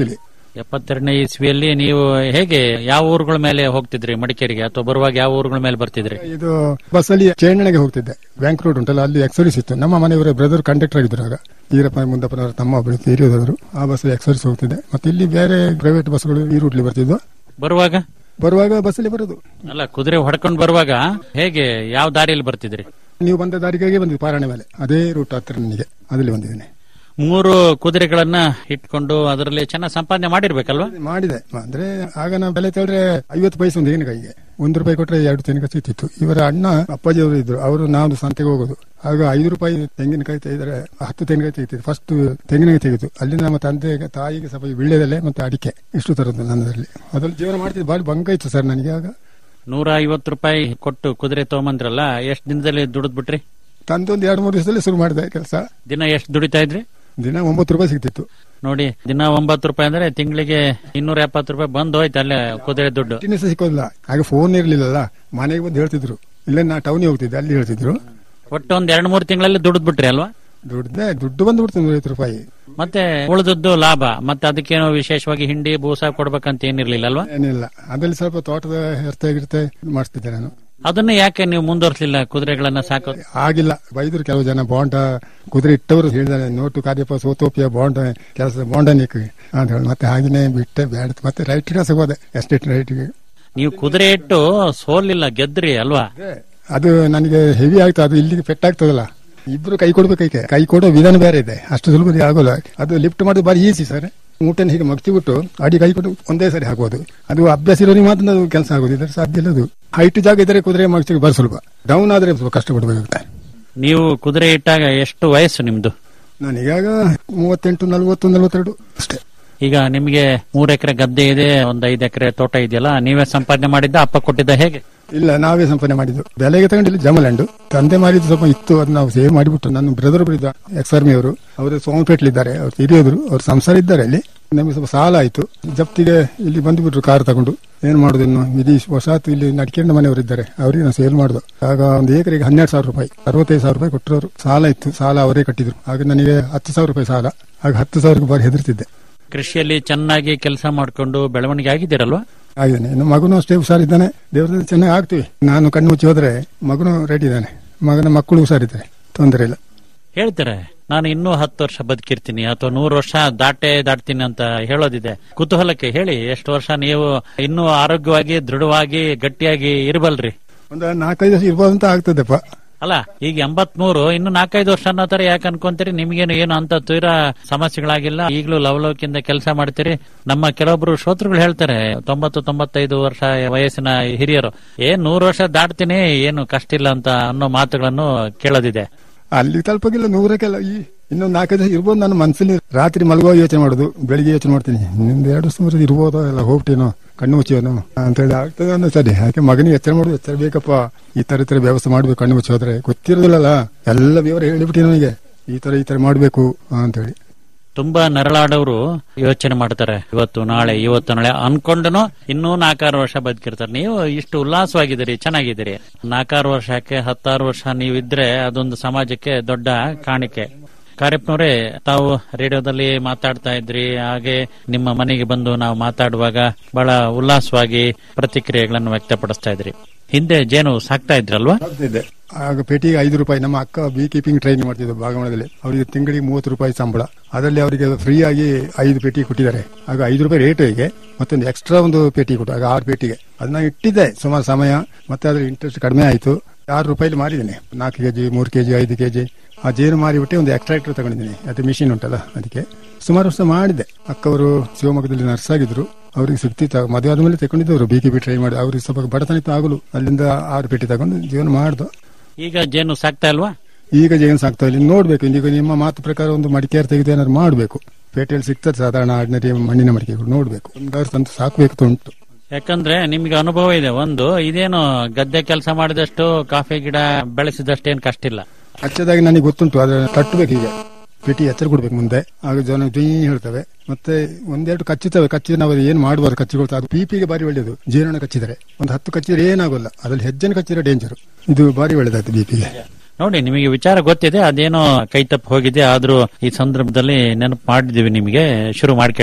ಎಪ್ಪತ್ತೆರಡನೇ ಇಸ್ವಿಯಲ್ಲಿ ನೀವು ಹೇಗೆ ಯಾವ ಊರುಗಳ ಮೇಲೆ ಹೋಗ್ತಿದ್ರಿ ಮಡಿಕೇರಿಗೆ ಅಥವಾ ಬರುವಾಗ ಯಾವ ಊರುಗಳ ಮೇಲೆ ಬರ್ತಿದ್ರಿ ಇದು ಬಸ್ಸಲ್ಲಿ ಚೇಣನೆಗೆ ಹೋಗ್ತಿದ್ದೆ ಬ್ಯಾಂಕ್ ರೋಡ್ ಉಂಟಲ್ಲ ಅಲ್ಲಿ ಎಕ್ಸರ್ವಿಸ್ ಇತ್ತು ನಮ್ಮ ಮನೆಯವರ ಬ್ರದರ್ ಕಂಡಕ್ಟರ್ ಆಗಿದ್ರು ಆಗ ಈರಪ್ಪ ಮುಂದಪ್ಪನವರ ತಮ್ಮ ಒಬ್ಬರು ತೀರಿಯೋದಾದ್ರು ಆ ಬಸ್ ಎಕ್ಸರ್ವಿಸ್ ಹೋಗ್ತಿದ್ದೆ ಮತ್ತೆ ಇಲ್ಲಿ ಬೇರೆ ಪ್ರೈವೇಟ್ ಬಸ್ಗಳು ಈ ರೂಟ್ಲಿ ಬರ್ತಿದ್ವು ಬರುವಾಗ ಬರುವಾಗ ಬಸ್ಸಲ್ಲಿ ಬರೋದು ಅಲ್ಲ ಕುದುರೆ ಹೊಡ್ಕೊಂಡು ಬರುವಾಗ ಹೇಗೆ ಯಾವ ದಾರಿಯಲ್ಲಿ ಬರ್ತಿದ್ರಿ ನೀವು ಬಂದ ದಾರಿಗಾಗಿ ಬಂದಿದ್ದು ಪಾರಾಣೆ ಮೇಲೆ ಅದೇ ರೂಟ್ ಹತ್ತಿರ ನನಗೆ ಅದಲ್ಲಿ ಬಂದಿದ್ದೇನೆ ಮೂರು ಕುದುರೆಗಳನ್ನ ಇಟ್ಕೊಂಡು ಅದರಲ್ಲಿ ಚೆನ್ನಾಗಿ ಸಂಪಾದನೆ ಮಾಡಿರ್ಬೇಕಲ್ವಾ ಮಾಡಿದೆ ಅಂದ್ರೆ ಆಗ ನಾವು ಬೆಲೆ ತಿಳಿದ್ರೆ ಐವತ್ತು ಪೈಸೆ ಒಂದು ತೆಂಗಿನಕಾಯಿಗೆ ಒಂದು ರೂಪಾಯಿ ಕೊಟ್ರೆ ಎರಡು ತೆಂಗಿನಕಾಯಿ ಸಿಕ್ತಿತ್ತು ಇವರ ಅಣ್ಣ ಅಪ್ಪಾಜಿ ಅವರು ಇದ್ರು ಅವರು ನಾವು ಸಂತೆಗೆ ಹೋಗೋದು ಆಗ ಐದು ರೂಪಾಯಿ ತೆಂಗಿನಕಾಯಿ ತೆಗೆದ್ರೆ ಹತ್ತು ತೆಂಗಿನಕಾಯಿ ತೆಗಿತಿತ್ತು ಫಸ್ಟ್ ತೆಂಗಿನಕಾಯಿ ತೆಗಿತು ಅಲ್ಲಿ ನಮ್ಮ ತಂದೆಗೆ ತಾಯಿಗೆ ಸ್ವಲ್ಪ ವಿಳ್ಳೆದೆಲೆ ಮತ್ತೆ ಅಡಿಕೆ ಇಷ್ಟು ತರದ್ದು ನನ್ನದಲ್ಲಿ ಅದ್ರಲ್ಲಿ ಜೀವನ ಮಾಡ್ತಿದ್ದು ಬಾರಿ ಬಂಕ ಇತ್ತು ಸರ್ ನನಗೆ ಆಗ ನೂರ ಐವತ್ತು ರೂಪಾಯಿ ಕೊಟ್ಟು ಕುದುರೆ ತಗೊಂಬಂದ್ರಲ್ಲ ಎಷ್ಟು ದಿನದಲ್ಲಿ ದುಡಿದ್ ಬಿಟ್ರಿ ತಂದೊಂದು ಎರಡು ಮೂರು ದಿವಸದಲ್ಲಿ ಶುರು ಮಾಡಿದೆ ಕೆಲಸ ದಿನ ಎಷ್ಟು ದುಡಿತಾ ಇದ್ರಿ ದಿನ ಒಂಬತ್ತು ರೂಪಾಯಿ ಸಿಗ್ತಿತ್ತು ನೋಡಿ ದಿನ ಒಂಬತ್ತು ರೂಪಾಯಿ ಅಂದ್ರೆ ತಿಂಗಳಿಗೆ ಇನ್ನೂರ ಎಪ್ಪತ್ತು ರೂಪಾಯಿ ಬಂದು ಹೋಯ್ತು ಅಲ್ಲೇ ಕುದುರೆ ದುಡ್ಡು ಕಂಟಿನ್ಯೂಸ್ ಸಿಕ್ಕೋದಿಲ್ಲ ಆಗ ಫೋನ್ ಇರ್ಲಿಲ್ಲಲ್ಲ ಮನೆಗೆ ಬಂದು ಹೇಳ್ತಿದ್ರು ಇಲ್ಲೇ ನಾ ಟೌನಿಗೆ ಹೋಗ್ತಿದ್ದೆ ಅಲ್ಲಿ ಹೇಳ್ತಿದ್ರು ಒಟ್ಟು ಒಂದ್ ಎರಡ್ ಮೂರು ತಿಂಗಳಲ್ಲಿ ದುಡಿದ್ ಬಿಟ್ರಿ ಅಲ್ವಾ ದುಡ್ದೆ ದುಡ್ಡು ಬಂದು ಬಿಡ್ತು ನೂರೈವತ್ತು ರೂಪಾಯಿ ಮತ್ತೆ ಉಳಿದದ್ದು ಲಾಭ ಮತ್ತೆ ಅದಕ್ಕೇನೋ ವಿಶೇಷವಾಗಿ ಹಿಂಡಿ ಬೂಸ ಕೊಡ್ಬೇಕಂತ ಏನಿರ್ಲಿಲ್ಲ ಅಲ್ವಾ ಏನಿಲ್ಲ ಅದ್ರಲ್ಲಿ ಸ್ವಲ್ಪ ತೋಟದ ಹೆರ್ತೆ ಗಿರ್ತೆ ಮಾಡಿಸ್ತಿದ್ದೆ ನಾನು ಅದನ್ನ ಯಾಕೆ ನೀವು ಮುಂದುವರ್ಸಲಿಲ್ಲ ಕುದುರೆಗಳನ್ನ ಸಾಕೋ ಆಗಿಲ್ಲ ಬೈದ್ರು ಕೆಲವು ಜನ ಬಾಂಡ ಕುದುರೆ ಇಟ್ಟವರು ಹೇಳಿದಾರೆ ನೋಟು ಕಾರ್ಯಪ್ಪ ಸೋತೋಪಿಯ ಬಾಂಡ ಕೆಲಸ ಬಾಂಡ ನೀಕು ಅಂತ ಹೇಳಿ ಮತ್ತೆ ಹಾಗೇನೆ ಬಿಟ್ಟೆ ಬೇಡ ಮತ್ತೆ ರೈಟ್ ಹೋದೆ ಎಸ್ಟೇಟ್ ರೈಟ್ಗೆ ನೀವು ಕುದುರೆ ಇಟ್ಟು ಸೋಲಿಲ್ಲ ಗೆದ್ರಿ ಅಲ್ವಾ ಅದು ನನಗೆ ಹೆವಿ ಆಯ್ತು ಅದು ಇಲ್ಲಿಗೆ ಪೆಟ್ಟಾಗ್ತದಲ್ಲ ಇಬ್ರು ಕೈ ಕೊಡ್ಬೇಕೈತೆ ಕೈ ಕೊಡೋ ವಿಧಾನ ಬೇರೆ ಇದೆ ಅಷ್ಟು ಸುಲಭದಲ್ಲಿ ಆಗೋಲ್ಲ ಅದು ಲಿಫ್ಟ್ ಮಾಡೋದು ಬಾರಿ ಈಸಿ ಸರ್ ಮೂಟೆನ ಹೀಗೆ ಮಗ್ಚಿಬಿಟ್ಟು ಅಡಿ ಕೈ ಕೊಟ್ಟು ಒಂದೇ ಸರಿ ಹಾಕೋದು ಅದು ಅಭ್ಯಾಸ ಇರೋರಿಗೆ ಮಾತ್ರ ಅದು ಕೆಲಸ ಆಗೋದು ಇದರ ಸಾಧ್ಯ ಇಲ್ಲ ಅದು ಹೈಟ್ ಜಾಗ ಇದ್ರೆ ಕುದುರೆ ಮಗ್ಚಿಗೆ ಬಾರಿ ಸುಲಭ ಡೌನ್ ಆದ್ರೆ ಸ್ವಲ್ಪ ಕಷ್ಟಪಡಬೇಕಾಗುತ್ತೆ ನೀವು ಕುದುರೆ ಇಟ್ಟಾಗ ಎಷ್ಟು ವಯಸ್ಸು ನಿಮ್ದು ನಾನೀಗಾಗ ಮೂವತ್ತೆಂಟು ನಲ್ವತ್ತು ನಲ್ವತ್ತೆರಡು ಅಷ್ಟೇ ಈಗ ನಿಮಗೆ ಮೂರ್ ಎಕರೆ ಗದ್ದೆ ಇದೆ ಒಂದ್ ಐದ್ ಎಕರೆ ತೋಟ ಇದೆಯಲ್ಲ ನೀವೇ ಸಂಪಾದನೆ ಮಾಡಿದ್ದ ಅಪ್ಪ ಕೊಟ್ಟಿದ್ದ ಹೇಗೆ ಇಲ್ಲ ನಾವೇ ಸಂಪಾದನೆ ಮಾಡಿದ್ದು ಬೆಲೆಗೆ ತಗೊಂಡಿಲ್ಲ ಜಮಲ್ಯಾಂಡು ತಂದೆ ಮಾರಿದ್ದು ಸ್ವಲ್ಪ ಇತ್ತು ಅದು ನಾವು ಸೇವ್ ಮಾಡಿಬಿಟ್ಟು ನನ್ನ ಬ್ರದರ್ ಒಬ್ಬರು ಇದ್ದ ಎಕ್ಸ್ ಆರ್ಮಿ ಅವರು ಅವರು ಸೋಮಪೇಟ್ಲಿದ್ದಾರೆ ಅವ್ರು ಹಿರಿಯೋದ್ರು ಅವ್ರ ಸಂಸಾರ ಇದ್ದಾರೆ ಅಲ್ಲಿ ನಮಗೆ ಸ್ವಲ್ಪ ಸಾಲ ಆಯ್ತು ಜಪ್ತಿಗೆ ಇಲ್ಲಿ ಬಂದುಬಿಟ್ರು ಕಾರ್ ತಗೊಂಡು ಏನ್ ಮಾಡುದು ಇನ್ನು ಇಡೀ ಹೊಸಾತು ಇಲ್ಲಿ ನಡ್ಕೊಂಡು ಮನೆಯವರು ಇದ್ದಾರೆ ಅವರಿಗೆ ನಾವು ಸೇಲ್ ಮಾಡುದು ಆಗ ಒಂದು ಏಕರಿಗೆ ಹನ್ನೆರಡು ಸಾವಿರ ರೂಪಾಯಿ ಅರವತ್ತೈದು ಸಾವಿರ ರೂಪಾಯಿ ಕೊಟ್ಟರು ಸಾಲ ಇತ್ತು ಸಾಲ ಅವರೇ ಕಟ್ಟಿದ್ರು ಆಗ ನನಗೆ ಹತ್ತು ಸಾವಿರ ರೂಪಾಯಿ ಸಾಲ ಆಗ ಹತ್ತು ಸಾವಿರಕ್ಕೆ ಬಾರಿ ಹೆದರ್ತಿದ್ದೆ ಕೃಷಿಯಲ್ಲಿ ಚೆನ್ನಾಗಿ ಕೆಲಸ ಮಾಡ್ಕೊಂಡು ಬೆಳವಣಿಗೆ ಆಗಿದ್ದೀರಲ್ವಾ ಆಗಿದ್ದಾನೆ ಇನ್ನು ಮಗನು ಅಷ್ಟೇ ಹುಷಾರಿದ್ದಾನೆ ದೇವರಲ್ಲಿ ಚೆನ್ನಾಗಿ ಆಗ್ತೀವಿ ನಾನು ಕಣ್ಣು ಮುಚ್ಚಿ ಹೋದ್ರೆ ಮಗನು ರೆಡಿ ಇದ್ದಾನೆ ಮಗನ ಮಕ್ಕಳು ಹುಷಾರಿದ್ದಾರೆ ತೊಂದರೆ ಇಲ್ಲ ಹೇಳ್ತಾರೆ ನಾನು ಇನ್ನೂ ಹತ್ತು ವರ್ಷ ಬದುಕಿರ್ತೀನಿ ಅಥವಾ ನೂರು ವರ್ಷ ದಾಟೆ ದಾಟ್ತೀನಿ ಅಂತ ಹೇಳೋದಿದೆ ಕುತೂಹಲಕ್ಕೆ ಹೇಳಿ ಎಷ್ಟು ವರ್ಷ ನೀವು ಇನ್ನೂ ಆರೋಗ್ಯವಾಗಿ ದೃಢವಾಗಿ ಗಟ್ಟಿಯಾಗಿ ಇರಬಲ್ರಿ ಒಂದು ನಾಲ್ಕೈದು ವರ್ಷ ಇರ್ಬೋದು ಅಂತ ಆಗ್ತದೆಪ್ಪ ಅಲ್ಲ ಈಗ ಎಂಬತ್ಮೂರು ಇನ್ನು ನಾಲ್ಕೈದು ವರ್ಷ ಅನ್ನೋ ತರ ಯಾಕೆ ಅನ್ಕೊಂತೀರಿ ನಿಮ್ಗೇನು ಏನು ಅಂತ ತೀರಾ ಸಮಸ್ಯೆಗಳಾಗಿಲ್ಲ ಈಗಲೂ ಲವಲೋಕಿಂದ ಕೆಲಸ ಮಾಡ್ತೀರಿ ನಮ್ಮ ಕೆಲವೊಬ್ರು ಶ್ರೋತೃಗಳು ಹೇಳ್ತಾರೆ ತೊಂಬತ್ತು ತೊಂಬತ್ತೈದು ವರ್ಷ ವಯಸ್ಸಿನ ಹಿರಿಯರು ಏನ್ ನೂರು ವರ್ಷ ದಾಟ್ತೀನಿ ಏನು ಕಷ್ಟ ಇಲ್ಲ ಅಂತ ಅನ್ನೋ ಮಾತುಗಳನ್ನು ಕೇಳೋದಿದೆ ಅಲ್ಲಿ ತಲುಪಗಿಲ್ಲ ನೂರಕ್ಕೆಲ್ಲ ಈ ಇನ್ನೊಂದು ನಾಲ್ಕೈದು ವರ್ಷ ಇರ್ಬೋದು ನನ್ನ ಮನಸ್ಸಲ್ಲಿ ರಾತ್ರಿ ಮಲಗುವಾಗ ಯೋಚನೆ ಮಾಡೋದು ಬೆಳಿಗ್ಗೆ ಯೋಚನೆ ಮಾಡ್ತೀನಿ ಇನ್ನೊಂದು ಎರಡು ವರ್ಷ ಇರ್ಬೋದೋ ಎಲ್ಲ ಹೋಗ್ತೀನೋ ಕಣ್ಣು ಮುಚ್ಚಿವನು ಅಂತ ಹೇಳಿ ಆಗ್ತದೆ ಅನ್ನೋ ಸರಿ ಯಾಕೆ ಮಗನಿಗೆ ಎಚ್ಚರ ಮಾಡೋದು ಎಚ್ಚರ ಬೇಕಪ್ಪ ಈ ತರ ಈ ತರ ವ್ಯವಸ್ಥೆ ಮಾಡ್ಬೇಕು ಕಣ್ಣು ಮುಚ್ಚಿ ಹೋದ್ರೆ ಗೊತ್ತಿರೋದಿಲ್ಲಲ್ಲ ಎಲ್ಲ ವಿವರ ಹೇಳಿಬಿಟ್ಟು ನನಗೆ ಈ ತರ ಈ ತರ ಮಾಡ್ಬೇಕು ಅಂತ ಹೇಳಿ ತುಂಬಾ ನರಳಾಡೋರು ಯೋಚನೆ ಮಾಡ್ತಾರೆ ಇವತ್ತು ನಾಳೆ ಇವತ್ತು ನಾಳೆ ಅನ್ಕೊಂಡನು ಇನ್ನೂ ನಾಲ್ಕಾರು ವರ್ಷ ಬದುಕಿರ್ತಾರೆ ನೀವು ಇಷ್ಟು ಉಲ್ಲಾಸವಾಗಿದ್ದೀರಿ ಚೆನ್ನಾಗಿದ್ದೀರಿ ನಾಲ್ಕಾರು ವರ್ಷಕ್ಕೆ ಹತ್ತಾರು ವರ್ಷ ನೀವಿದ್ರೆ ಅದೊಂದು ಸಮಾಜಕ್ಕೆ ದೊಡ್ಡ ಕಾಣಿಕೆ ಕಾರ್ಯಪ್ಪನವರೇ ತಾವು ರೇಡಿಯೋದಲ್ಲಿ ಮಾತಾಡ್ತಾ ಇದ್ರಿ ಹಾಗೆ ನಿಮ್ಮ ಮನೆಗೆ ಬಂದು ನಾವು ಮಾತಾಡುವಾಗ ಬಹಳ ಉಲ್ಲಾಸವಾಗಿ ಪ್ರತಿಕ್ರಿಯೆಗಳನ್ನು ವ್ಯಕ್ತಪಡಿಸ್ತಾ ಇದ್ರಿ ಹಿಂದೆ ಜೇನು ಸಾಕ್ತಾ ಇದ್ರಲ್ವಾ ಇದೆ ಆಗ ಪೇಟಿಗೆ ಐದು ರೂಪಾಯಿ ನಮ್ಮ ಅಕ್ಕ ಬಿ ಕೀಪಿಂಗ್ ಟ್ರೈನಿಂಗ್ ಮಾಡ್ತಿದ್ರು ಭಾಗಮಂಡಲದಲ್ಲಿ ಅವರಿಗೆ ತಿಂಗಳಿಗೆ ಮೂವತ್ತು ರೂಪಾಯಿ ಸಂಬಳ ಅದರಲ್ಲಿ ಅವರಿಗೆ ಫ್ರೀ ಆಗಿ ಐದು ಪೇಟಿ ಕೊಟ್ಟಿದ್ದಾರೆ ಆಗ ಐದು ರೂಪಾಯಿ ರೇಟಿಗೆ ಮತ್ತೊಂದು ಎಕ್ಸ್ಟ್ರಾ ಒಂದು ಪೇಟಿ ಕೊಟ್ಟು ಆಗ ಆರು ಪೇಟಿಗೆ ಅದನ್ನ ಇಟ್ಟಿದ್ದೆ ಸುಮಾರು ಸಮಯ ಮತ್ತೆ ಅದ್ರ ಇಂಟ್ರೆಸ್ಟ್ ಕಡಿಮೆ ಆಯಿತು ಆರು ರೂಪಾಯಿಲಿ ಮಾರಿದ್ದೀನಿ ನಾಲ್ಕು ಕೆಜಿ ಮೂರು ಕೆಜಿ ಐದು ಕೆಜಿ ಆ ಜೇನು ಮಾರಿಬಿಟ್ಟು ಒಂದು ಎಕ್ಸ್ಟ್ರಾಕ್ಟರ್ ತಗೊಂಡಿದ್ದೀನಿ ಅದು ಮಿಷಿನ್ ಉಂಟಲ್ಲ ಅದಕ್ಕೆ ಸುಮಾರು ವರ್ಷ ಮಾಡಿದೆ ಅಕ್ಕವರು ಶಿವಮೊಗ್ಗದಲ್ಲಿ ನರ್ಸ್ ಆಗಿದ್ರು ಅವ್ರಿಗೆ ಸಿಗ್ತಿತ್ತು ಮದುವೆ ಆದ್ಮೇಲೆ ತಗೊಂಡಿದ್ದವರು ಬಿ ಕೆ ಬಿ ಟ್ರೈ ಮಾಡಿ ಅವ್ರಿಗೆ ಸ್ವಲ್ಪ ಬಡತನ ಇತ್ತು ಆಗಲು ಅಲ್ಲಿಂದ ಆರು ಪೇಟಿ ತಗೊಂಡು ಜೀವನ ಮಾಡ್ದು ಈಗ ಜೇನು ಸಾಕ್ತಾ ಇಲ್ವಾ ಈಗ ಜೇನು ಸಾಕ್ತಾ ಇಲ್ಲಿ ನೋಡ್ಬೇಕು ಈಗ ನಿಮ್ಮ ಮಾತು ಪ್ರಕಾರ ಒಂದು ಮಡಿಕೇರಿ ತೆಗೆದು ಏನಾದ್ರು ಮಾಡಬೇಕು ಪೇಟೆಯಲ್ಲಿ ಸಿಗ್ತದೆ ಸಾಧಾರಣ ಆರ್ಡಿನರಿ ಮಣ್ಣಿನ ಮಡಿಕೆಗಳು ನೋಡ್ಬೇಕು ಒಂದು ತಂದು ಸಾಕಬೇಕು ಅಂತ ಉಂಟು ಯಾಕಂದ್ರೆ ನಿಮ್ಗೆ ಅನುಭವ ಇದೆ ಒಂದು ಇದೇನು ಗದ್ದೆ ಕೆಲಸ ಮಾಡಿದಷ್ಟು ಕಾಫಿ ಗಿಡ ಬೆಳೆಸಿದಷ್ಟು ಏನ್ ಕಷ್ಟ ಇಲ್ಲ ಹಚ್ಚದಾಗಿ ನನಗೆ ಗೊತ್ತುಂಟು ಅದ್ರ ತಟ್ಟಬೇಕು ಈಗ ಪೇಟಿ ಎಚ್ಚರ ಕೊಡ್ಬೇಕು ಮುಂದೆ ಆಗ ಜನ ಜೀ ಹೇಳ್ತವೆ ಮತ್ತೆ ಒಂದೆರಡು ಕಚ್ಚುತ್ತವೆ ಕಚ್ಚಿದ್ರೆ ನಾವು ಅದು ಏನ್ ಮಾಡಬಾರ್ದು ಕಚ್ಚಿಕೊಳ್ತಾ ಅದು ಪಿಪಿಗೆ ಬಾರಿ ಒಳ್ಳೆಯದು ಜೀರ್ಣ ಕಚ್ಚಿದರೆ ಒಂದು ಹತ್ತು ಕಚ್ಚಿದ್ರೆ ಏನಾಗೋಲ್ಲ ಅದ್ರಲ್ಲಿ ಹೆಜ್ಜೆನ ಕಚ್ಚಿದ್ರೆ ಡೇಂಜರ್ ಇದು ಬಾರಿ ಒಳ್ಳೇದಾಯ್ತು ಬಿಪಿಗೆ ನೋಡಿ ನಿಮಗೆ ವಿಚಾರ ಗೊತ್ತಿದೆ ಅದೇನೋ ಕೈ ತಪ್ಪು ಹೋಗಿದೆ ಆದ್ರೂ ಈ ಸಂದರ್ಭದಲ್ಲಿ ನೆನಪು ಮಾಡಿದೀವಿ ನಿಮಗೆ ಶುರು ಮಾಡ್ಕೊಳ್ಳಿ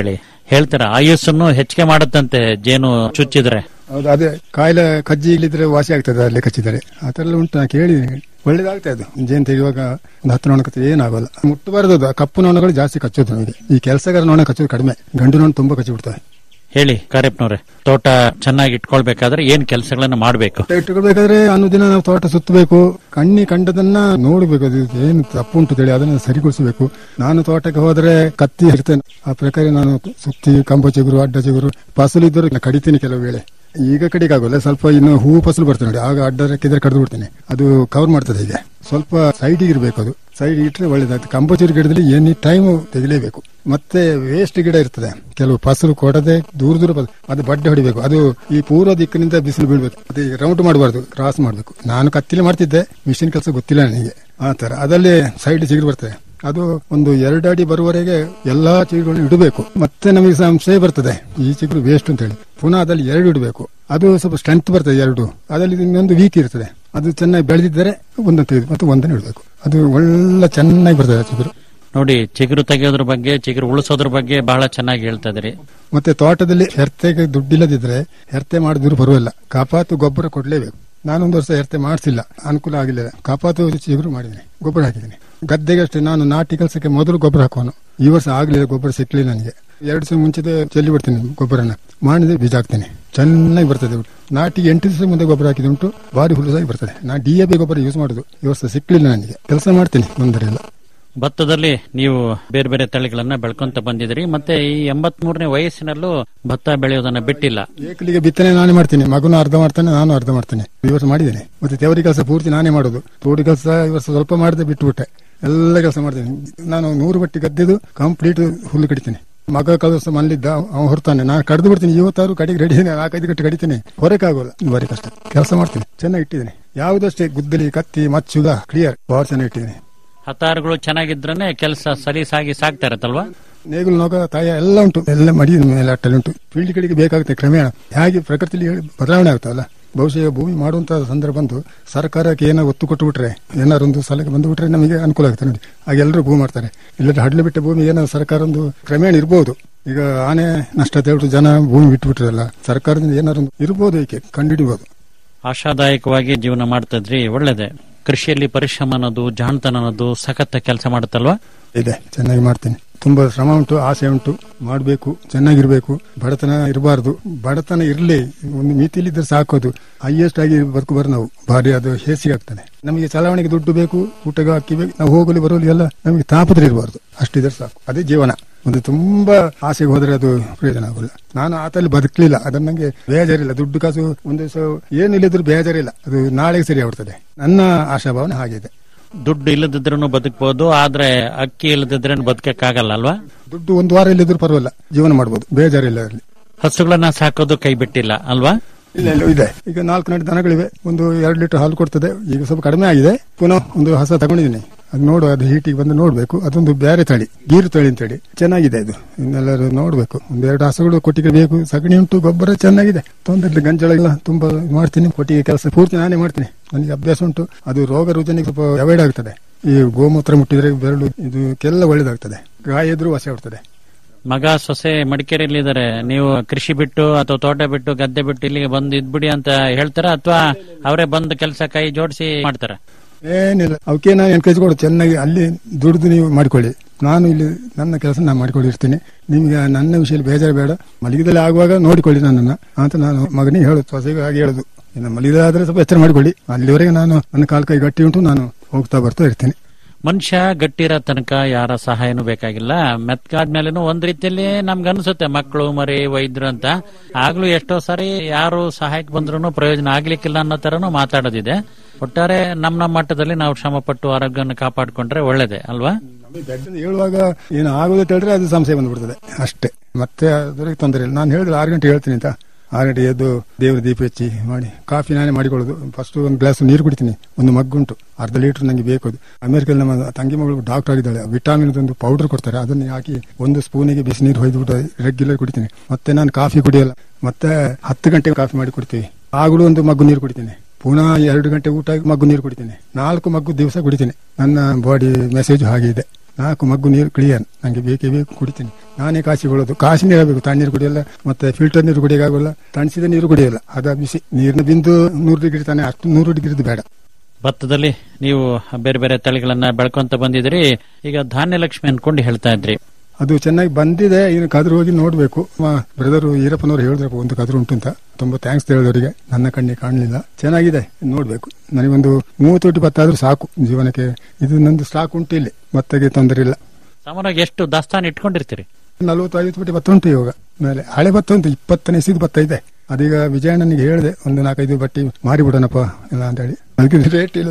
ಹೇಳ್ತಾರೆ ಆಯುಸ್ಸನ್ನು ಹೆಚ್ಚಿಗೆ ಮಾಡುತ್ತಂತೆ ಜೇನು ಚುಚ್ಚಿದ್ರೆ ಹೌದು ಅದೇ ಕಾಯಿಲೆ ಕಜ್ಜಿ ಇಲ್ಲಿದ್ರೆ ವಾಸಿ ಆಗ್ತದೆ ಅಲ್ಲಿ ಕಚ್ಚಿದರೆ ಆ ಥರ ಎಲ್ಲ ಉಂಟು ನಾ ಕೇಳಿದ್ದೀನಿ ಒಳ್ಳೇದಾಗ್ತಾ ಇದು ಜೇನು ತೆಗೆಯುವಾಗ ಒಂದು ಹತ್ತು ನೊಣ ಕಚ್ಚಿ ಏನಾಗಲ್ಲ ಮುಟ್ಟಬಾರದು ಅದು. ಕಪ್ಪು ನೊಣಗಳು ಜಾಸ್ತಿ ಕಚ್ಚೋದು ನಮಗೆ ಈ ಕೆಲಸಗಾರ ನೊಣ ಕಚ್ಚೋದು ಕಡಿಮೆ ಗಂಡು ನೊಣ ತುಂಬಾ ಕಚ್ಚಿ ಬಿಡ್ತವೆ ಹೇಳಿ ಕಾರ್ಯಪ್ಪನವ್ರೆ ತೋಟ ಚೆನ್ನಾಗಿ ಇಟ್ಕೊಳ್ಬೇಕಾದ್ರೆ ಏನ್ ಕೆಲಸಗಳನ್ನ ಮಾಡಬೇಕು ಇಟ್ಕೊಳ್ಬೇಕಾದ್ರೆ ಅನುದಿನ ನಾವು ತೋಟ ಸುತ್ತಬೇಕು ಕಣ್ಣಿ ಕಂಡದನ್ನ ನೋಡ್ಬೇಕು ಅದು ಏನು ತಪ್ಪು ಉಂಟು ತಿಳಿ ಅದನ್ನ ಸರಿಗೊಳಿಸಬೇಕು ನಾನು ತೋಟಕ್ಕೆ ಹೋದ್ರೆ ಕತ್ತಿ ಇರ್ತೇನೆ ಆ ಪ್ರಕಾರ ನಾನು ಸುತ್ತಿ ಕಂಬ ಚಿಗುರು ಅಡ್ಡ ಚಿಗುರು ಫಸಲು ಇದ್ದರೂ ನಾನು ಕಡಿತೀನಿ ಕೆಲವು ವೇಳೆ ಈಗ ಕಡಿಗಾಗಲ್ಲ ಸ್ವಲ್ಪ ಇನ್ನು ಹೂವು ಫಸಲು ಬರ್ತದೆ ನೋಡಿ ಆಗ ಅಡ್ಡ ರೆಕ್ಕಿದ್ರೆ ಕಡಿದು ಬಿಡ್ತೇನೆ ಅದು ಕವರ್ ಮಾಡ್ತದೆ ಈಗ ಸ್ವಲ್ಪ ಸೈಡಿಗೆ ಇರಬೇಕು ಅದು ಸೈಡ್ ಇಟ್ಟರೆ ಒಳ್ಳೇದಾಗ್ತದೆ ಕಂಬಚೂರು ಗಿಡದಲ್ಲಿ ಎನಿ ಟೈಮ್ ತೆಗಿಲೇಬೇಕು ಮತ್ತೆ ವೇಸ್ಟ್ ಗಿಡ ಇರ್ತದೆ ಕೆಲವು ಫಸಲು ಕೊಡದೆ ದೂರ ದೂರ ಬರ್ತದೆ. ಅದು ಬಡ್ಡೆ ಹೊಡಿಬೇಕು ಅದು ಈ ಪೂರ್ವ ದಿಕ್ಕಿನಿಂದ ಬಿಸಿಲು ಬೀಳ್ಬೇಕು ಅದು ರೌಂಡ್ ಮಾಡಬಾರ್ದು ಕ್ರಾಸ್ ಮಾಡಬೇಕು ನಾನು ಕತ್ತಿಲೆ ಮಾಡ್ತಿದ್ದೆ ಮಿಷಿನ್ ಕೆಲಸ ಗೊತ್ತಿಲ್ಲ ನನಗೆ ಆ ತರ ಅದಲ್ಲಿ ಸೈಡ್ ಚಿಗುರು ಬರ್ತದೆ ಅದು ಒಂದು ಎರಡು ಅಡಿ ಬರುವವರೆಗೆ ಎಲ್ಲಾ ಚಿಗುರುಗಳನ್ನು ಇಡಬೇಕು ಮತ್ತೆ ನಮಗೆ ಸಂಶಯ ಬರ್ತದೆ ಈ ಚಿಗುರು ವೇಸ್ಟ್ ಅಂತ ಹೇಳಿ ಪುನಃ ಅದಲ್ಲಿ ಎರಡು ಇಡಬೇಕು ಅದು ಸ್ವಲ್ಪ ಸ್ಟ್ರೆಂತ್ ಬರ್ತದೆ ಎರಡು ಅದರಲ್ಲಿ ಇನ್ನೊಂದು ವೀಕ್ ಇರ್ತದೆ ಅದು ಚೆನ್ನಾಗಿ ಬೆಳೆದಿದ್ದರೆ ಒಂದನ್ನು ತೆಗೆದು ಮತ್ತೆ ಒಂದನ್ನು ಇಡಬೇಕು ಅದು ಒಳ್ಳೆ ಚೆನ್ನಾಗಿ ಬರ್ತದೆ ಆ ಚಿಗುರು ನೋಡಿ ಚಿಗುರು ತೆಗೆಯೋದ್ರ ಬಗ್ಗೆ ಚಿಗುರು ಉಳಿಸೋದ್ರ ಬಗ್ಗೆ ಬಹಳ ಚೆನ್ನಾಗಿ ಹೇಳ್ತಾ ಇದ್ರಿ ಮತ್ತೆ ತೋಟದಲ್ಲಿ ಹೆರ್ತೆಗೆ ದುಡ್ಡಿಲ್ಲದಿದ್ರೆ ಹೆರ್ತೆ ಮಾಡಿದ್ರು ಪರವಾಗಿಲ್ಲ ಕಾಪಾತು ಗೊಬ್ಬರ ಕೊಡ್ಲೇಬೇಕು ನಾನೊಂದು ವರ್ಷ ಹೆರ್ತೆ ಮಾಡಿಸಿಲ್ಲ ಅನುಕೂಲ ಆಗಿಲ್ಲ ಕಾಪಾತು ಚಿಗುರು ಮಾಡಿದ್ದೀನಿ ಗೊಬ್ಬರ ಹಾಕಿದ್ದೀನಿ ಗದ್ದೆಗೆ ಅಷ್ಟೇ ನಾನು ನಾಟಿ ಕೆಲಸಕ್ಕೆ ಮೊದಲು ಗೊಬ್ಬರ ಹಾಕೋನು ಈ ವರ್ಷ ಆಗ್ಲಿಲ್ಲ ಗೊಬ್ಬರ ಸಿಕ್ಲಿಲ್ಲ ನನಗೆ ಎರಡು ದಿವಸ ಮುಂಚೆ ಚೆಲ್ಲಿ ಬಿಡ್ತೀನಿ ಗೊಬ್ಬರನ ಮಾಡಿದ್ರೆ ಬೀಜ ಹಾಕ್ತೀನಿ ಚೆನ್ನಾಗಿ ಬರ್ತದೆ ನಾಟಿಗೆ ಎಂಟು ದಿವಸ ಮುಂದೆ ಗೊಬ್ಬರ ಹಾಕಿದ್ರೆ ಉಂಟು ಭಾರಿ ಹುಲಸಾಗಿ ಬರ್ತದೆ ನಾ ಡಿ ಎ ಬಿ ಗೊಬ್ಬರ ಯೂಸ್ ಮಾಡುದು ಈ ವರ್ಷ ಸಿಕ್ಲಿಲ್ಲ ನನಗೆ ಕೆಲಸ ಮಾಡ್ತೀನಿ ತೊಂದರೆ ಇಲ್ಲ ಭತ್ತದಲ್ಲಿ ನೀವು ಬೇರೆ ಬೇರೆ ತಳಿಗಳನ್ನ ಬೆಳ್ಕೊಂತ ಬಂದಿದ್ರಿ ಮತ್ತೆ ಈ ಎಂಬತ್ ಮೂರನೇ ವಯಸ್ಸಿನಲ್ಲೂ ಭತ್ತ ಬೆಳೆಯೋದನ್ನ ಬಿಟ್ಟಿಲ್ಲ ಏಕಲಿಗೆ ಬಿತ್ತನೆ ನಾನೇ ಮಾಡ್ತೀನಿ ಮಗನು ಅರ್ಧ ಮಾಡ್ತಾನೆ ನಾನು ಅರ್ಧ ಮಾಡ್ತೇನೆ ಈ ವರ್ಷ ಮಾಡಿದ್ದೇನೆ ಮತ್ತೆ ತೆವರಿ ಕೆಲಸ ಪೂರ್ತಿ ನಾನೇ ಮಾಡೋದು ತೋಡಿ ಕೆಲಸ ಈ ವರ್ಷ ಸ್ವಲ್ಪ ಮಾಡದೆ ಬಿಟ್ಟುಬಿಟ್ಟೆ ಎಲ್ಲ ಕೆಲಸ ಮಾಡ್ತೀನಿ ನಾನು ನೂರು ಬಟ್ಟಿ ಗದ್ದೆದು ಕಂಪ್ಲೀಟ್ ಹುಲ್ಲು ಕಡಿತೀನಿ ಮಗ ಕಲಸ ಮಲ್ಲಿದ್ದ ಅವ ಹೊರ್ತಾನೆ ನಾನು ಕಡ್ದು ಬಿಡ್ತೀನಿ ಇವತ್ತಾರು ಕಡೆಗೆ ರೆಡಿ ನಾಲ್ಕೈದು ಗಂಟೆ ಕಡಿತೀನಿ ಹೊರಕಾಗೋಲ್ಲ ಬಾರಿ ಕಷ್ಟ ಕೆಲಸ ಮಾಡ್ತೀನಿ ಚೆನ್ನಾಗಿ ಇಟ್ಟಿದ್ದೀನಿ ಯಾವುದಷ್ಟೇ ಗುದ್ದಲಿ ಕತ್ತಿ ಮಚ್ಚುಗ ಕ್ಲಿಯರ್ ಬಹಳ ಚೆನ್ನಾಗಿ ಇಟ್ಟಿದ್ದೀನಿ ಹತ್ತಾರುಗಳು ಚೆನ್ನಾಗಿದ್ರನೆ ಕೆಲಸ ಸಲೀಸಾಗಿ ಸಾಗ್ತಾ ಇರತ್ತಲ್ವಾ ನೇಗುಲು ನೊಗ ತಾಯ ಎಲ್ಲ ಉಂಟು ಎಲ್ಲ ಮಡಿ ಮೇಲೆ ಅಟ್ಟಲ್ಲಿ ಉಂಟು ಫೀಲ್ಡ್ ಕಡೆಗೆ ಬೇಕಾಗುತ್ತೆ ಕ್ರಮೇಣ ಹೇಗೆ ಪ್ರಕೃತಿಲಿ ಬದಲಾವಣೆ ಆಗ್ತಾವಲ್ಲ ಬಹುಶಃ ಈಗ ಭೂಮಿ ಮಾಡುವಂತ ಸಂದರ್ಭ ಬಂದು ಸರ್ಕಾರಕ್ಕೆ ಏನೋ ಒತ್ತು ಕೊಟ್ಟು ಬಿಟ್ರೆ ಏನಾರು ಒಂದು ಸಲಹೆ ಬಂದು ಬಿಟ್ರೆ ನಮಗೆ ಅನುಕೂಲ ಆಗುತ್ತೆ ನೋಡಿ ಆಗ ಎಲ್ಲರೂ ಭೂಮಿ ಮಾಡ್ತಾರೆ ಇಲ್ಲದ್ರೆ ಹಡ್ಲು ಬಿಟ್ಟ ಭೂಮಿ ಏನೋ ಸರ್ಕಾರ ಒಂದು ಕ್ರಮೇಣ ಇರ್ಬೋದು ಈಗ ಆನೆ ನಷ್ಟ ಅಂತ ಹೇಳ್ಬಿಟ್ಟು ಜನ ಭೂಮಿ ಬಿಟ್ಟು ಬಿಟ್ರಲ್ಲ ಸರ್ಕಾರದಿಂದ ಏನಾರು ಒಂದು ಇರ್ಬೋದು ಏಕೆ ಕಂಡುಹಿಡಿಬಹುದು ಆಶಾದಾಯಕವಾಗಿ ಜೀವನ ಮಾಡ್ತಿದ್ರಿ ಒಳ್ಳೇದೆ ಕೃಷಿಯಲ್ಲಿ ಪರಿಶ್ರಮ ಅನ್ನೋದು ಜಾಣತನ ಅನ್ನೋದು ಸಖತ್ ಕೆಲಸ ಮಾಡುತ್ತಲ್ವಾ ಇದೆ ಚೆನ್ನಾಗಿ ಮಾಡ್ತೀನಿ ತುಂಬಾ ಶ್ರಮ ಉಂಟು ಆಸೆ ಉಂಟು ಮಾಡಬೇಕು ಚೆನ್ನಾಗಿರ್ಬೇಕು ಬಡತನ ಇರಬಾರ್ದು ಬಡತನ ಇರಲಿ ಒಂದು ಮಿತಿಲಿದ್ರೆ ಸಾಕೋದು ಹೈಯೆಸ್ಟ್ ಆಗಿ ಬದುಕುಬಾರ್ದು ನಾವು ಭಾರಿ ಅದು ಹೇಸಿಗೆ ಆಗ್ತದೆ ನಮಗೆ ಚಲಾವಣೆಗೆ ದುಡ್ಡು ಬೇಕು ಊಟಕ್ಕೆ ಅಕ್ಕಿ ಬೇಕು ನಾವು ಹೋಗಲು ಬರೋಲಿ ಎಲ್ಲ ನಮಗೆ ತಾಪತ್ರ ಇರಬಾರ್ದು ಅಷ್ಟಿದ್ರೆ ಸಾಕು ಅದೇ ಜೀವನ ಒಂದು ತುಂಬಾ ಆಸೆಗೆ ಹೋದ್ರೆ ಅದು ಪ್ರಯೋಜನ ಆಗೋಲ್ಲ ನಾನು ಆತಲ್ಲಿ ಬದುಕಲಿಲ್ಲ ಅದನ್ನ ನಂಗೆ ಬೇಜಾರಿಲ್ಲ ದುಡ್ಡು ಕಾಸು ಒಂದು ದಿವಸ ಏನಿಲ್ಲದ್ರು ಬೇಜಾರಿಲ್ಲ ಅದು ನಾಳೆಗೆ ಸರಿ ಆಗ್ಬಿಡ್ತದೆ ನನ್ನ ಆಶಾಭಾವನೆ ಹಾಗಿದೆ ದುಡ್ಡು ಇಲ್ಲದಿದ್ರೂ ಬದುಕಬಹುದು ಆದ್ರೆ ಅಕ್ಕಿ ಇಲ್ಲದಿದ್ರೆ ಬದುಕಕ್ಕಾಗಲ್ಲ ಅಲ್ವಾ ದುಡ್ಡು ಒಂದು ವಾರ ಇಲ್ಲದ್ರು ಪರವಾಗಿಲ್ಲ ಜೀವನ ಮಾಡ್ಬೋದು ಬೇಜಾರಿಲ್ಲ ಅದರಲ್ಲಿ ಹಸುಗಳನ್ನ ಸಾಕೋದು ಕೈ ಬಿಟ್ಟಿಲ್ಲ ಅಲ್ವಾ ಇಲ್ಲ ಇಲ್ಲ ಇದೆ ಈಗ ನಾಲ್ಕು ನಾಲ್ಕು ದನಗಳಿವೆ ಒಂದು ಎರಡು ಲೀಟರ್ ಹಾಲು ಕೊಡ್ತದೆ ಈಗ ಸ್ವಲ್ಪ ಕಡಿಮೆ ಆಗಿದೆ ಪುನಃ ಒಂದು ಹಸ ತಗೊಂಡಿದ್ದೀನಿ ಅದು ನೋಡು ಅದು ಹೀಟಿಗೆ ಬಂದು ನೋಡ್ಬೇಕು ಅದೊಂದು ಬೇರೆ ತಳಿ ಗೀರು ತಳಿ ಅಂತೇಳಿ ಚೆನ್ನಾಗಿದೆ ಇದು ಇನ್ನೆಲ್ಲರೂ ನೋಡ್ಬೇಕು ಒಂದು ಎರಡು ಹಸುಗಳು ಕೊಟ್ಟಿಗೆ ಬೇಕು ಸಗಣಿ ಉಂಟು ಗೊಬ್ಬರ ಚೆನ್ನಾಗಿದೆ ತೊಂದರೆ ಗಂಜಳ ಎಲ್ಲ ತುಂಬಾ ಮಾಡ್ತೀನಿ ಕೊಟ್ಟಿಗೆ ಕೆಲಸ ಪೂರ್ತಿ ನಾನೇ ಮಾಡ್ತೀನಿ ನನಗೆ ಅಭ್ಯಾಸ ಉಂಟು ಅದು ರೋಗ ರುಜಿನಿಗೆ ಸ್ವಲ್ಪ ಅವಾಯ್ಡ್ ಆಗ್ತದೆ ಈ ಗೋಮೂತ್ರ ಮುಟ್ಟಿದ್ರೆ ಬೆರಳು ಇದಕ್ಕೆಲ್ಲ ಒಳ್ಳೇದಾಗ್ತದೆ ಗಾಯ ಇದ್ರೂ ವಾಸಿ ಆಗ್ತದೆ ಮಗ ಸೊಸೆ ಮಡಿಕೇರಿಯಲ್ಲಿ ಇದಾರೆ ನೀವು ಕೃಷಿ ಬಿಟ್ಟು ಅಥವಾ ತೋಟ ಬಿಟ್ಟು ಗದ್ದೆ ಬಿಟ್ಟು ಇಲ್ಲಿಗೆ ಬಂದು ಇದ್ಬಿಡಿ ಅಂತ ಹೇಳ್ತಾರ ಅಥವಾ ಅವರೇ ಬಂದು ಕೆಲಸ ಕೈ ಜೋಡಿಸಿ ಮಾಡ್ತಾರ ಏನಿಲ್ಲ ಅವಕ್ಕೆ ನಾನು ಎನ್ಕರೇಜ್ ಕೊಡು ಚೆನ್ನಾಗಿ ಅಲ್ಲಿ ದುಡಿದು ನೀವು ಮಾಡಿಕೊಳ್ಳಿ ನಾನು ಇಲ್ಲಿ ನನ್ನ ಕೆಲಸ ನಾನು ಮಾಡಿಕೊಂಡಿರ್ತೀನಿ ನಿಮಗೆ ನನ್ನ ವಿಷಯದಲ್ಲಿ ಬೇಜಾರು ಬೇಡ ಮಲಗಿದಲ್ಲಿ ಆಗುವಾಗ ನೋಡಿಕೊಳ್ಳಿ ನನ್ನನ್ನ ಅಂತ ನಾನು ಮಗನಿಗೆ ಹೇಳುದು ಸೊಸೆಗೆ ಹಾಗೆ ಹೇಳುದು ಇನ್ನು ಮಲಗಿದಾದ್ರೆ ಸ್ವಲ್ಪ ಎಚ್ಚರ ಮಾಡಿಕೊಳ್ಳಿ ಅಲ್ಲಿವರೆಗೆ ನಾನು ನನ್ನ ಕಾಲು ಕೈ ಗಟ್ಟಿ ಉಂಟು ನಾನು ಹೋಗ್ತಾ ಬರ್ತಾ ಇರ್ತೀನಿ ಮನುಷ್ಯ ಗಟ್ಟಿರೋ ತನಕ ಯಾರ ಸಹಾಯನೂ ಬೇಕಾಗಿಲ್ಲ ಮೆತ್ಕಾದ್ಮೇಲೆನೂ ಒಂದ್ ರೀತಿಯಲ್ಲಿ ನಮ್ಗೆ ಅನ್ಸುತ್ತೆ ಮಕ್ಕಳು ಮರಿ ವೈದ್ಯರು ಅಂತ ಆಗ್ಲೂ ಎಷ್ಟೋ ಸಾರಿ ಯಾರು ಸಹಾಯಕ್ಕೆ ಬಂದ್ರು ಪ್ರಯೋಜನ ಆಗ್ಲಿಕ್ಕಿಲ್ಲ ಅನ್ನೋ ತರನು ಮಾತಾಡೋದಿದೆ ಒಟ್ಟಾರೆ ನಮ್ಮ ನಮ್ಮ ಮಟ್ಟದಲ್ಲಿ ನಾವು ಶ್ರಮ ಪಟ್ಟು ಆರೋಗ್ಯವನ್ನು ಕಾಪಾಡ್ಕೊಂಡ್ರೆ ಒಳ್ಳೇದೇ ಅಲ್ವಾ ನಮಗೆ ಬೆಡ್ ಹೇಳುವಾಗ ಏನು ಆಗೋದು ಅಂತ ಹೇಳಿದ್ರೆ ಅದು ಸಂಶಯ ಬಂದ್ಬಿಡ್ತದೆ ಅಷ್ಟೇ ಮತ್ತೆ ಅದರಿಗೆ ತೊಂದರೆ ಇಲ್ಲ ನಾನು ಹೇಳಿದ್ರೆ ಆರು ಗಂಟೆ ಹೇಳ್ತೀನಿ ಅಂತ ಆರು ಗಂಟೆ ಎದ್ದು ದೇವ್ರ ದೀಪ ಹಚ್ಚಿ ಮಾಡಿ ಕಾಫಿ ನಾನೇ ಮಾಡಿಕೊಳ್ಳೋದು ಫಸ್ಟ್ ಒಂದು ಗ್ಲಾಸ್ ನೀರು ಕುಡಿತೀನಿ ಒಂದು ಮಗ್ಗುಂಟು ಅರ್ಧ ಲೀಟರ್ ನನಗೆ ಬೇಕು ಅದು ಅಮೆರಿಕದಲ್ಲಿ ನಮ್ಮ ತಂಗಿ ಮಗಳು ಡಾಕ್ಟರ್ ಆಗಿದ್ದಾಳೆ ವಿಟಾಮಿನ್ ಒಂದು ಪೌಡರ್ ಕೊಡ್ತಾರೆ ಅದನ್ನ ಹಾಕಿ ಒಂದು ಸ್ಪೂನಿಗೆ ಬಿಸಿ ನೀರು ಹೊಯ್ದುಬಿಟ್ಟು ರೆಗ್ಯುಲರ್ ಕುಡಿತೀನಿ ಮತ್ತೆ ನಾನು ಕಾಫಿ ಕುಡಿಯಲ್ಲ ಮತ್ತೆ ಹತ್ತು ಗಂಟೆ ಕಾಫಿ ಮಾಡಿ ಕುಡಿತೀವಿ ಆಗಲೂ ಒಂದು ಮಗ್ಗು ನೀರು ಕುಡಿತೀನಿ ಪುನಃ ಎರಡು ಗಂಟೆ ಊಟ ಆಗಿ ಮಗ್ಗು ನೀರು ಕುಡಿತೀನಿ ನಾಲ್ಕು ಮಗ್ಗು ದಿವಸ ಕುಡಿತೀನಿ ನನ್ನ ಬಾಡಿ ಮೆಸೇಜ್ ಹಾಗೆ ಇದೆ ನಾಲ್ಕು ಮಗ್ಗು ನೀರು ಕ್ಲಿಯರ್ ನಂಗೆ ಬೇಕೇ ಬೇಕು ಕುಡಿತೀನಿ ನಾನೇ ಕಾಸಿಕೊಳ್ಳೋದು ಕಾಸಿ ನೀರು ಬೇಕು ತಣ್ಣೀರು ಕುಡಿಯಲ್ಲ ಮತ್ತೆ ಫಿಲ್ಟರ್ ನೀರು ಕುಡಿಯೋಕ್ಕಾಗಲ್ಲ ತಣಿಸಿದ ನೀರು ಕುಡಿಯಲ್ಲ ಅದ ಬಿಸಿ ನೀರಿನ ಬಿಂದು ನೂರು ಡಿಗ್ರಿ ತಾನೆ ಅಷ್ಟು ನೂರು ಡಿಗ್ರಿದು ಬೇಡ ಭತ್ತದಲ್ಲಿ ನೀವು ಬೇರೆ ಬೇರೆ ತಳಿಗಳನ್ನ ಬೆಳ್ಕೊಂತ ಬಂದಿದ್ರಿ ಈಗ ಧಾನ್ಯ ಲಕ್ಷ್ಮಿ ಅನ್ಕೊಂಡು ಹೇಳ್ತಾ ಇದ್ರಿ ಅದು ಚೆನ್ನಾಗಿ ಬಂದಿದೆ ಇನ್ನು ಕದ್ರು ಹೋಗಿ ನೋಡ್ಬೇಕು ಬ್ರದರ್ ಈರಪ್ಪನವ್ರು ಹೇಳಿದ್ರಪ್ಪ ಒಂದು ಕದ್ರು ಉಂಟು ಅಂತ ತುಂಬಾ ಥ್ಯಾಂಕ್ಸ್ ಹೇಳಿದವರಿಗೆ ನನ್ನ ಕಣ್ಣಿಗೆ ಕಾಣಲಿಲ್ಲ ಚೆನ್ನಾಗಿದೆ ನೋಡ್ಬೇಕು ನನಗೊಂದು ಮೂವತ್ತು ಕೋಟಿ ಭತ್ತ ಆದ್ರೂ ಸಾಕು ಜೀವನಕ್ಕೆ ಇದು ನಂದು ಸ್ಟಾಕ್ ಉಂಟು ಇಲ್ಲಿ ಭತ್ತಗೆ ತೊಂದರೆ ಇಲ್ಲ ಸಾಮಾನ್ಯವಾಗಿ ಎಷ್ಟು ದಾಸ್ತಾನು ಇಟ್ಕೊಂಡಿರ್ತೀರಿ ನಲವತ್ತು ಐವತ್ತು ಕೋಟಿ ಭತ್ತ ಉಂಟು ಇವಾಗ ಮೇಲೆ ಹಳೆ ಭತ್ತ ಉಂಟು ಇಪ್ಪತ್ತನೇ ಸಿದ್ದು ಭತ್ತ ಇದೆ ಅದೀಗ ವಿಜಯಣ್ಣನಿಗೆ ಹೇಳಿದೆ ಒಂದು ನಾಲ್ಕೈದು ಬಟ್ಟಿ ಮಾರಿಬಿಡೋಣಪ್ಪ ಇಲ್ಲ ಅಂತ ಹೇಳಿ ಅದಕ್ಕೆ ರೇಟ್ ಇಲ್ಲ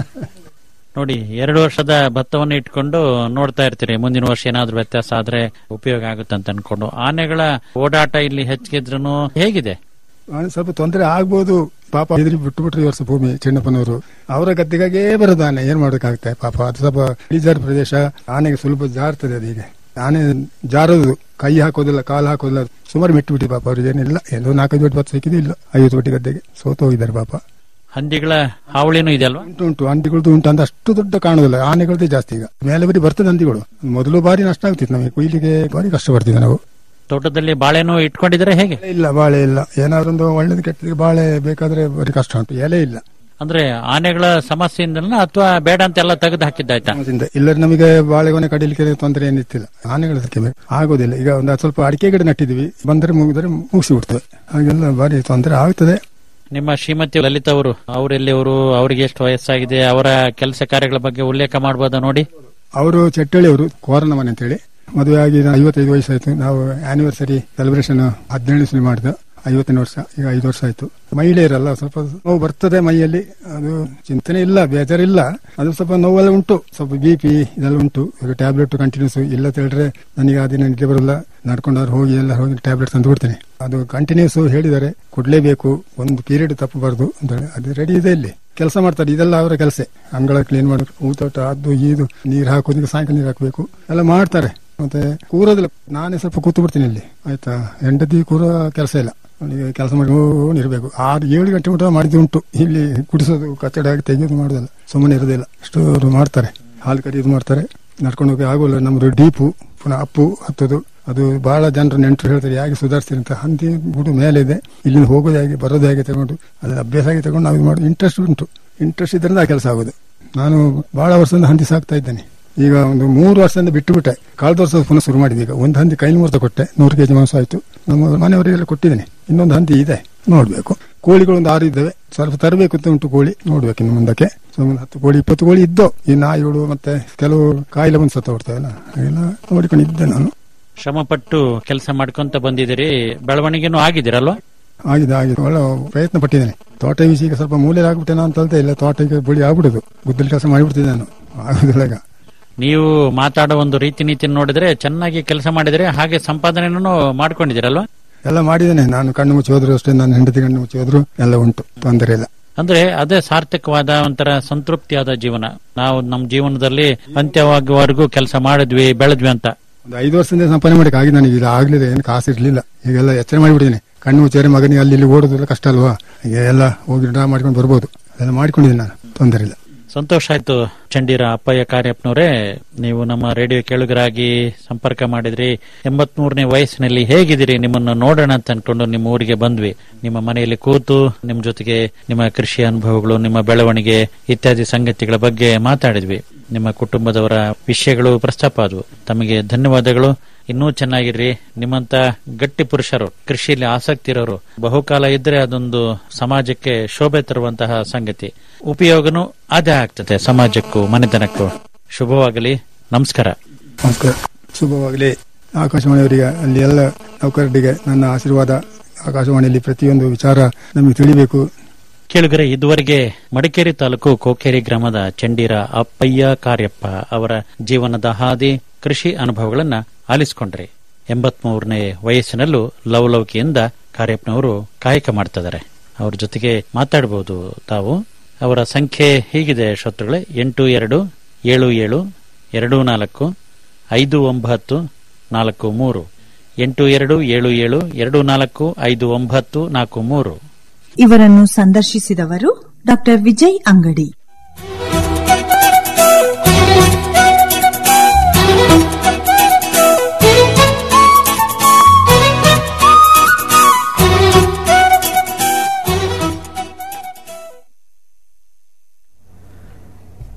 ನೋಡಿ ಎರಡು ವರ್ಷದ ಭತ್ತವನ್ನು ಇಟ್ಕೊಂಡು ನೋಡ್ತಾ ಇರ್ತೀರಿ ಮುಂದಿನ ವರ್ಷ ಏನಾದ್ರೂ ವ್ಯತ್ಯಾಸ ಆದ್ರೆ ಉಪಯೋಗ ಆಗುತ್ತೆ ಅಂತ ಅನ್ಕೊಂಡು ಆನೆಗಳ ಓಡಾಟ ಇಲ್ಲಿ ಹೆಚ್ಚಿಗಿದ್ರು ಹೇಗಿದೆ ಅವ್ನಿಗೆ ಸ್ವಲ್ಪ ತೊಂದರೆ ಆಗ್ಬೋದು ಪಾಪ ಎದುರಿ ಬಿಟ್ಟು ಬಿಟ್ರು ಈ ವರ್ಷ ಭೂಮಿ ಚಿನ್ನಪ್ಪನವರು ಅವರ ಗದ್ದೆಗಾಗೇ ಬರೋದಾನೆ ಏನ್ ಮಾಡೋಕ್ಕಾಗುತ್ತೆ ಪಾಪ ಅದು ಸ್ವಲ್ಪ ಇಳಿಜಾರು ಪ್ರದೇಶ ಆನೆಗೆ ಸುಲಭ ಜಾರ್ತದೆ ಅದೀಗ ಆನೆ ಜಾರೋದು ಕೈ ಹಾಕೋದಿಲ್ಲ ಕಾಲು ಹಾಕೋದಿಲ್ಲ ಸುಮಾರು ಮೆಟ್ಟು ಬಿಟ್ಟಿ ಪಾಪ ಅವ್ರಿಗೆ ಏನಿಲ್ಲ ಎಲ್ಲೋ ನಾಲ್ಕೈದು ಒಟ್ಟು ಭತ್ತ ಸಿಕ್ಕಿದೆ ಇಲ್ಲ ಐವತ್ತು ಒಟ್ಟಿ ಗದ್ದೆಗೆ ಸೋತು ಹೋಗಿದ್ದಾರೆ ಪಾಪ ಹಂದಿಗಳ ಹಾವಳಿನೂ ಇದೆ ಅಲ್ವಾ ಉಂಟು ಉಂಟು ಹಂದಿಗಳದ್ದು ಉಂಟು ಅಂತ ಅಷ್ಟು ದೊಡ್ಡ ಕಾಣುದಿಲ್ಲ ಆನೆಗಳದ್ದೇ ಜಾಸ್ತಿ ಈಗ ಮೇಲೆ ಬರೀ ಬರ್ತದೆ ಹಂದಿಗಳು ಮೊದಲು ಬಾರಿ ನಷ್ಟ ಆಗ್ತಿತ್ತು ನಮಗೆ ಕೊಯ್ಲಿಗೆ ಬಾರಿ ಕಷ್ಟ ಪಡ್ತಿದ್ದೆ ನಾವು ತೋಟದಲ್ಲಿ ಬಾಳೆನೂ ಇಟ್ಕೊಂಡಿದ್ರೆ ಹೇಗೆ ಇಲ್ಲ ಬಾಳೆ ಇಲ್ಲ ಏನಾದ್ರು ಒಂದು ಒಳ್ಳೇದು ಕೆಟ್ಟದಿಗೆ ಬಾಳೆ ಬೇಕಾದ್ರೆ ಬರೀ ಕಷ್ಟ ಉಂಟು ಎಲೆ ಇಲ್ಲ ಅಂದ್ರೆ ಆನೆಗಳ ಸಮಸ್ಯೆಯಿಂದ ಅಥವಾ ಬೇಡ ಅಂತ ಎಲ್ಲ ತೆಗೆದು ಹಾಕಿದ್ದಾಯ್ತಾ ಸಮಸ್ಯೆಯಿಂದ ಇಲ್ಲದ್ರೆ ನಮಗೆ ಬಾಳೆಗೊನೆ ಕಡಿಲಿಕ್ಕೆ ತೊಂದರೆ ಏನಿತ್ತಿಲ್ಲ ಆನೆಗಳದಕ್ಕೆ ಬೇಕು ಆಗೋದಿಲ್ಲ ಈಗ ಒಂದು ಸ್ವಲ್ಪ ಅಡಿಕೆ ಗಿಡ ನಟ್ಟಿದ್ವಿ ಬಂದರೆ ಮುಗಿದ್ರೆ ಮುಗಿಸಿ ಬಿಡ್ತದೆ ಹಾಗೆಲ್ಲ ಬಾರಿ ತೊಂದರೆ ಆಗ್ತದೆ ನಿಮ್ಮ ಶ್ರೀಮತಿ ಲಲಿತ್ ಅವರು ಅವರೆಲ್ಲಿಯವರು ಅವರಿಗೆ ಎಷ್ಟು ವಯಸ್ಸಾಗಿದೆ ಅವರ ಕೆಲಸ ಕಾರ್ಯಗಳ ಬಗ್ಗೆ ಉಲ್ಲೇಖ ಮಾಡಬಹುದಾ ನೋಡಿ ಅವರು ಚಟ್ಟಳ್ಳಿಯವರು ಕೋರನ ಮನೆ ಅಂತೇಳಿ ಮದುವೆ ಆಗಿ ನಾನು ಐವತ್ತೈದು ವಯಸ್ಸಾಯ್ತು ನಾವು ಆನಿವರ್ಸರಿ ಸೆಲೆಬ್ರೇಷನ್ ಹದಿನೇಳು ಮಾಡಿದ ಐವತ್ತನೇ ವರ್ಷ ಈಗ ಐದು ವರ್ಷ ಆಯ್ತು ಮಹಿಳೆಯರಲ್ಲ ಸ್ವಲ್ಪ ನೋವು ಬರ್ತದೆ ಮೈಯಲ್ಲಿ ಅದು ಚಿಂತನೆ ಇಲ್ಲ ಬೇಜಾರಿಲ್ಲ ಅದು ಸ್ವಲ್ಪ ನೋವೆಲ್ಲ ಉಂಟು ಸ್ವಲ್ಪ ಬಿ ಪಿ ಇದೆಲ್ಲ ಉಂಟು ಈಗ ಟ್ಯಾಬ್ಲೆಟ್ ಕಂಟಿನ್ಯೂಸ್ ಇಲ್ಲ ಹೇಳಿದ್ರೆ ನನಗೆ ಆ ದಿನ ನಿದ್ದೆ ಬರಲ್ಲ ನಡ್ಕೊಂಡವ್ರು ಹೋಗಿ ಎಲ್ಲ ಹೋಗಿ ಟ್ಯಾಬ್ಲೆಟ್ ತಂದು ಕೊಡ್ತೇನೆ ಅದು ಕಂಟಿನ್ಯೂಸ್ ಹೇಳಿದ್ದಾರೆ ಕೊಡ್ಲೇಬೇಕು ಒಂದು ಪೀರಿಯಡ್ ತಪ್ಪಬಾರ್ದು ಅಂತ ಹೇಳಿ ಅದು ರೆಡಿ ಇದೆ ಇಲ್ಲಿ ಕೆಲಸ ಮಾಡ್ತಾರೆ ಇದೆಲ್ಲ ಅವರ ಕೆಲಸ ಅಂಗಳ ಕ್ಲೀನ್ ಮಾಡಿ ಊತೋಟ ಅದು ಇದು ನೀರು ಹಾಕೋದಕ್ಕೆ ಸಾಯಂಕಾಲ ನೀರು ಹಾಕಬೇಕು ಎಲ್ಲ ಮಾಡ್ತಾರೆ ಮತ್ತೆ ಕೂರೋದಿಲ್ಲ ನಾನೇ ಸ್ವಲ್ಪ ಕೂತು ಬಿಡ್ತೀನಿ ಇಲ್ಲಿ ಆಯ್ತಾ ಹೆಂಡತಿ ಕೂರೋ ಕೆಲಸ ಇಲ್ಲ ಅವನಿಗೆ ಕೆಲಸ ಮಾಡಿ ಇರಬೇಕು ಆರು ಏಳು ಗಂಟೆ ಮಟ್ಟ ಮಾಡಿದ್ದು ಉಂಟು ಇಲ್ಲಿ ಕುಡಿಸೋದು ಕಚ್ಚಡ ಆಗಿ ತೆಗೆಯೋದು ಮಾಡೋದಲ್ಲ ಸುಮ್ಮನೆ ಇರೋದಿಲ್ಲ ಅಷ್ಟು ಅವರು ಮಾಡ್ತಾರೆ ಹಾಲು ಕರಿಯೋದು ಮಾಡ್ತಾರೆ ನಡ್ಕೊಂಡು ಹೋಗಿ ಆಗೋಲ್ಲ ನಮ್ದು ಡೀಪು ಪುನಃ ಅಪ್ಪು ಹತ್ತೋದು ಅದು ಬಹಳ ಜನರು ನೆಂಟರು ಹೇಳ್ತಾರೆ ಹೇಗೆ ಸುಧಾರಿಸ್ತೀನಿ ಅಂತ ಹಂದಿ ಗುಡು ಮೇಲೆ ಇದೆ ಇಲ್ಲಿಂದ ಹೋಗೋದು ಹೇಗೆ ಬರೋದು ಹೇಗೆ ತಗೊಂಡು ಅದು ಅಭ್ಯಾಸ ಆಗಿ ತಗೊಂಡು ನಾವು ಇದು ಮಾಡಿ ಇಂಟ್ರೆಸ್ಟ್ ಉಂಟು ಇಂಟ್ರೆಸ್ಟ್ ಇದ್ರಿಂದ ಆ ಕೆಲಸ ಆಗೋದು ನಾನು ಬಹಳ ವರ್ಷದಿಂದ ಹಂದಿ ಸಾಕ್ತಾ ಇದ್ದೇನೆ ಈಗ ಒಂದು ಮೂರು ವರ್ಷದಿಂದ ಬಿಟ್ಟು ಬಿಟ್ಟೆ ಕಳೆದ ವರ್ಷ ಪುನಃ ಶುರು ಮಾಡಿದೆ ಈಗ ಒಂದು ಹಂದಿ ಕೈಲಿ ಮುರ್ತ ಕೊಟ್ಟೆ ನೂರು ಕೆಜಿ ಮಾಂಸ ಆಯ್ತು ನಮ್ಮ ಮನೆಯವರಿಗೆಲ್ಲ ಕೊಟ್ಟಿದ್ದೇನೆ ಇನ್ನೊಂದು ಹಂದಿ ಇದೆ ನೋಡ್ಬೇಕು ಕೋಳಿಗಳು ಒಂದು ಆರು ಇದ್ದಾವೆ ಸ್ವಲ್ಪ ತರಬೇಕು ಅಂತ ಉಂಟು ಕೋಳಿ ನೋಡ್ಬೇಕು ಇನ್ನು ಮುಂದಕ್ಕೆ ಸೊ ಒಂದು ಹತ್ತು ಕೋಳಿ ಇಪ್ಪತ್ತು ಕೋಳಿ ಇದ್ದೋ ಈ ನಾಯಿಗಳು ಮತ್ತೆ ಕೆಲವು ಕಾಯಿಲೆ ಬಂದು ಸತ್ತ ಹೊಡ್ತಾವಲ್ಲ ಹಾಗೆಲ್ಲ ನೋಡಿಕೊಂಡು ಇದ್ದೆ ನಾನು ಶ್ರಮಪಟ್ಟು ಕೆಲಸ ಮಾಡ್ಕೊಂತ ಬಂದಿದ್ದೀರಿ ಬೆಳವಣಿಗೆನೂ ಆಗಿದ್ದೀರಲ್ವಾ ಆಗಿದೆ ಆಗಿದೆ ಒಳ್ಳೆ ಪ್ರಯತ್ನ ಪಟ್ಟಿದ್ದೇನೆ ತೋಟ ವಿಷಯ ಈಗ ಸ್ವಲ್ಪ ಮೂಲೆ ಆಗ್ಬಿಟ್ಟೆ ಅಂತ ಹೇಳ್ತಾ ಇಲ್ಲ ತೋಟ ಈಗ ಬಳಿ ಆಗ್ಬಿಡುದು ಗುದ್ದಲಿ ಕೆಲಸ ಮಾಡಿಬಿಡ್ತಿದ್ದೆ ನಾನು ಆಗುದಿಲ್ಲ ಈಗ ನೀವು ಮಾತಾಡೋ ಒಂದು ರೀತಿ ನೀತಿ ನೋಡಿದ್ರೆ ಚೆನ್ನಾಗಿ ಕೆಲಸ ಮಾಡಿದ್ರೆ ಹಾಗೆ ಸಂಪಾದನೆನೂ ಮಾಡ್ಕೊಂಡಿದ್ದೀರಲ್ವಾ ಎಲ್ಲ ಮಾಡಿದ್ದೇನೆ ನಾನು ಕಣ್ಣು ಮುಚ್ಚಿ ಹೋದ್ರು ಅಷ್ಟೇ ನಾನು ಹೆಂಡತಿ ಕಣ್ಣು ಮುಚ್ಚಿ ಹೋದ್ರು ಎಲ್ಲ ಉಂಟು ತೊಂದರೆ ಇಲ್ಲ ಅಂದ್ರೆ ಅದೇ ಸಾರ್ಥಕವಾದ ಒಂಥರ ಸಂತೃಪ್ತಿಯಾದ ಜೀವನ ನಾವು ನಮ್ಮ ಜೀವನದಲ್ಲಿ ಅಂತ್ಯವಾಗುವವರೆಗೂ ಕೆಲಸ ಮಾಡಿದ್ವಿ ಬೆಳೆದ್ವಿ ಅಂತ ಒಂದು ಐದು ವರ್ಷದಿಂದ ಸಂಪಾದನೆ ಮಾಡಕ್ಕೆ ಆಗಿ ನನಗೆ ಇದು ಆಗ್ಲಿಲ್ಲ ಏನು ಕಾಸು ಇರ್ಲಿಲ್ಲ ಈಗೆಲ್ಲ ಎಚ್ಚರ ಮಾಡಿಬಿಟ್ಟಿದ್ದೇನೆ ಕಣ್ಣು ಮುಚ್ಚಾರೆ ಮಗನಿಗೆ ಅಲ್ಲಿ ಇಲ್ಲಿ ಓಡೋದಿಲ್ಲ ಕಷ್ಟ ಅಲ್ವಾ ಈಗ ಎಲ್ಲ ಹೋಗಿ ಡ್ರಾ ಮಾಡ್ಕೊಂಡು ಬರ್ಬೋದು ಅದೆಲ್ಲ ಮಾಡ್ಕೊಂಡಿದ್ದೀನಿ ನಾನು ತೊಂದರೆ ಇಲ್ಲ ಸಂತೋಷ ಆಯ್ತು ಚಂಡೀರ ಅಪ್ಪಯ್ಯ ಕಾರ್ಯಪ್ಪನವರೇ ನೀವು ನಮ್ಮ ರೇಡಿಯೋ ಕೇಳುಗರಾಗಿ ಸಂಪರ್ಕ ಮಾಡಿದ್ರಿ ಎಂಬತ್ಮೂರನೇ ವಯಸ್ಸಿನಲ್ಲಿ ಹೇಗಿದ್ದೀರಿ ನಿಮ್ಮನ್ನು ನೋಡೋಣ ಅಂತ ಅನ್ಕೊಂಡು ನಿಮ್ಮ ಊರಿಗೆ ಬಂದ್ವಿ ನಿಮ್ಮ ಮನೆಯಲ್ಲಿ ಕೂತು ನಿಮ್ಮ ಜೊತೆಗೆ ನಿಮ್ಮ ಕೃಷಿ ಅನುಭವಗಳು ನಿಮ್ಮ ಬೆಳವಣಿಗೆ ಇತ್ಯಾದಿ ಸಂಗತಿಗಳ ಬಗ್ಗೆ ಮಾತಾಡಿದ್ವಿ ನಿಮ್ಮ ಕುಟುಂಬದವರ ವಿಷಯಗಳು ಪ್ರಸ್ತಾಪ ಆದವು ತಮಗೆ ಧನ್ಯವಾದಗಳು ಇನ್ನೂ ಚೆನ್ನಾಗಿರ್ರಿ ನಿಮ್ಮಂತ ಗಟ್ಟಿ ಪುರುಷರು ಕೃಷಿಯಲ್ಲಿ ಆಸಕ್ತಿ ಇರೋರು ಬಹುಕಾಲ ಇದ್ರೆ ಅದೊಂದು ಸಮಾಜಕ್ಕೆ ಶೋಭೆ ತರುವಂತಹ ಸಂಗತಿ ಉಪಯೋಗನೂ ಅದೇ ಆಗ್ತದೆ ಸಮಾಜಕ್ಕೂ ಮನೆತನಕ್ಕೂ ಶುಭವಾಗಲಿ ನಮಸ್ಕಾರ ನಮಸ್ಕಾರ ಶುಭವಾಗಲಿ ಆಕಾಶವಾಣಿಯವರಿಗೆ ಅಲ್ಲಿ ಎಲ್ಲ ನೌಕರರಿಗೆ ನನ್ನ ಆಶೀರ್ವಾದ ಆಕಾಶವಾಣಿಯಲ್ಲಿ ಪ್ರತಿಯೊಂದು ವಿಚಾರ ನಮಗೆ ತಿಳಿಬೇಕು ಕೇಳುಗರೆ ಇದುವರೆಗೆ ಮಡಿಕೇರಿ ತಾಲೂಕು ಕೋಕೇರಿ ಗ್ರಾಮದ ಚಂಡೀರ ಅಪ್ಪಯ್ಯ ಕಾರ್ಯಪ್ಪ ಅವರ ಜೀವನದ ಹಾದಿ ಕೃಷಿ ಅನುಭವಗಳನ್ನ ಆಲಿಸಿಕೊಂಡ್ರಿ ಎಂಬತ್ಮೂರನೇ ವಯಸ್ಸಿನಲ್ಲೂ ಲವಲವಿಕೆಯಿಂದ ಕಾರ್ಯಪ್ಪನವರು ಕಾಯಕ ಮಾಡ್ತಿದ್ದಾರೆ ಅವ್ರ ಜೊತೆಗೆ ಮಾತಾಡಬಹುದು ತಾವು ಅವರ ಸಂಖ್ಯೆ ಹೀಗಿದೆ ಶ್ರೋತೃಗಳೇ ಎಂಟು ಎರಡು ಏಳು ಏಳು ಎರಡು ನಾಲ್ಕು ಐದು ಒಂಬತ್ತು ನಾಲ್ಕು ಮೂರು ಎಂಟು ಎರಡು ಏಳು ಏಳು ಎರಡು ನಾಲ್ಕು ಐದು ಒಂಬತ್ತು ನಾಲ್ಕು ಮೂರು ಇವರನ್ನು ಸಂದರ್ಶಿಸಿದವರು ಡಾಕ್ಟರ್ ವಿಜಯ್ ಅಂಗಡಿ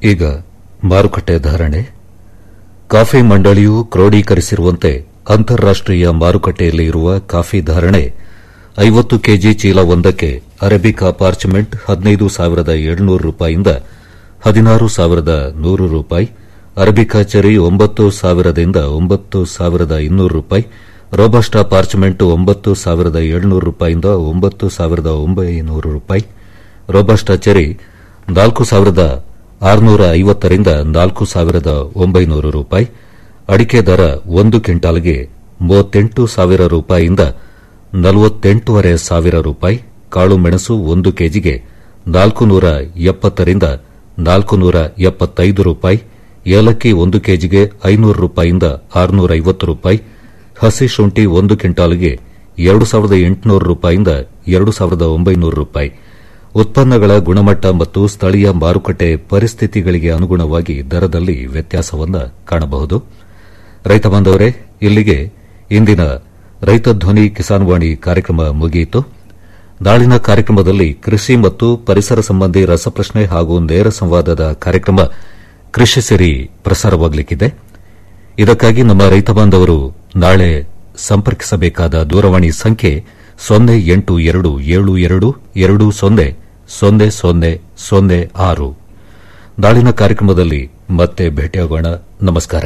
ಈಗ ಮಾರುಕಟ್ಟೆ ಧಾರಣೆ ಕಾಫಿ ಮಂಡಳಿಯು ಕ್ರೋಢೀಕರಿಸಿರುವಂತೆ ಅಂತಾರಾಷ್ಟೀಯ ಮಾರುಕಟ್ಟೆಯಲ್ಲಿ ಇರುವ ಕಾಫಿ ಧಾರಣೆ ಐವತ್ತು ಕೆಜಿ ಚೀಲ ಒಂದಕ್ಕೆ ಅರೇಬಿಕಾ ಪಾರ್ಚಮೆಂಟ್ ಹದಿನೈದು ಸಾವಿರದ ಏಳುನೂರು ರೂಪಾಯಿಯಿಂದ ಹದಿನಾರು ಸಾವಿರದ ನೂರು ರೂಪಾಯಿ ಅರೇಬಿಕಾ ಚೆರಿ ಒಂಬತ್ತು ಸಾವಿರದಿಂದ ಒಂಬತ್ತು ಸಾವಿರದ ಇನ್ನೂರು ರೂಪಾಯಿ ರೋಬಸ್ಟಾ ಪಾರ್ಚಮೆಂಟ್ ಒಂಬತ್ತು ಸಾವಿರದ ಏಳುನೂರು ರೂಪಾಯಿಯಿಂದ ಒಂಬತ್ತು ಸಾವಿರದ ಒಂಬೈನೂರು ರೂಪಾಯಿ ರೋಬಸ್ಟಾ ಚೆರಿ ನಾಲ್ಕು ಸಾವಿರದ ಆರುನೂರ ಐವತ್ತರಿಂದ ನಾಲ್ಕು ಸಾವಿರದ ಒಂಬೈನೂರು ರೂಪಾಯಿ ಅಡಿಕೆ ದರ ಒಂದು ಕ್ವಿಂಟಾಲ್ಗೆ ಮೂವತ್ತೆಂಟು ಸಾವಿರ ರೂಪಾಯಿಯಿಂದ ನಲವತ್ತೆಂಟೂವರೆ ಸಾವಿರ ರೂಪಾಯಿ ಕಾಳು ಮೆಣಸು ಒಂದು ಕೆಜಿಗೆ ನಾಲ್ಕು ನೂರ ಎಪ್ಪತ್ತರಿಂದ ನಾಲ್ಕು ನೂರ ಎಪ್ಪತ್ತೈದು ರೂಪಾಯಿ ಏಲಕ್ಕಿ ಒಂದು ಕೆಜಿಗೆ ಐನೂರು ರೂಪಾಯಿಯಿಂದ ಆರುನೂರ ಐವತ್ತು ರೂಪಾಯಿ ಹಸಿ ಶುಂಠಿ ಒಂದು ಕ್ವಿಂಟಾಲ್ಗೆ ಎರಡು ಸಾವಿರದ ಎಂಟುನೂರು ರೂಪಾಯಿಯಿಂದ ಎರಡು ಸಾವಿರದ ಒಂಬೈನೂರು ರೂಪಾಯಿ ಉತ್ಪನ್ನಗಳ ಗುಣಮಟ್ಟ ಮತ್ತು ಸ್ಥಳೀಯ ಮಾರುಕಟ್ಟೆ ಪರಿಸ್ಥಿತಿಗಳಿಗೆ ಅನುಗುಣವಾಗಿ ದರದಲ್ಲಿ ವ್ಯತ್ಯಾಸವನ್ನು ಕಾಣಬಹುದು ರೈತ ಬಾಂಧವರೇ ಇಲ್ಲಿಗೆ ಇಂದಿನ ರೈತ ಧ್ವನಿ ಕಿಸಾನ್ ವಾಣಿ ಕಾರ್ಯಕ್ರಮ ಮುಗಿಯಿತು ನಾಳಿನ ಕಾರ್ಯಕ್ರಮದಲ್ಲಿ ಕೃಷಿ ಮತ್ತು ಪರಿಸರ ಸಂಬಂಧಿ ರಸಪ್ರಶ್ನೆ ಹಾಗೂ ನೇರ ಸಂವಾದದ ಕಾರ್ಯಕ್ರಮ ಕೃಷಿ ಸಿರಿ ಪ್ರಸಾರವಾಗಲಿಕ್ಕಿದೆ ಇದಕ್ಕಾಗಿ ನಮ್ಮ ರೈತ ಬಾಂಧವರು ನಾಳೆ ಸಂಪರ್ಕಿಸಬೇಕಾದ ದೂರವಾಣಿ ಸಂಖ್ಯೆ ಸೊನ್ನೆ ಎಂಟು ಎರಡು ಏಳು ಎರಡು ಎರಡು ಸೊನ್ನೆ ಸೊನ್ನೆ ಸೊನ್ನೆ ಸೊನ್ನೆ ಆರು ನಾಳಿನ ಕಾರ್ಯಕ್ರಮದಲ್ಲಿ ಮತ್ತೆ ಭೇಟಿಯಾಗೋಣ ನಮಸ್ಕಾರ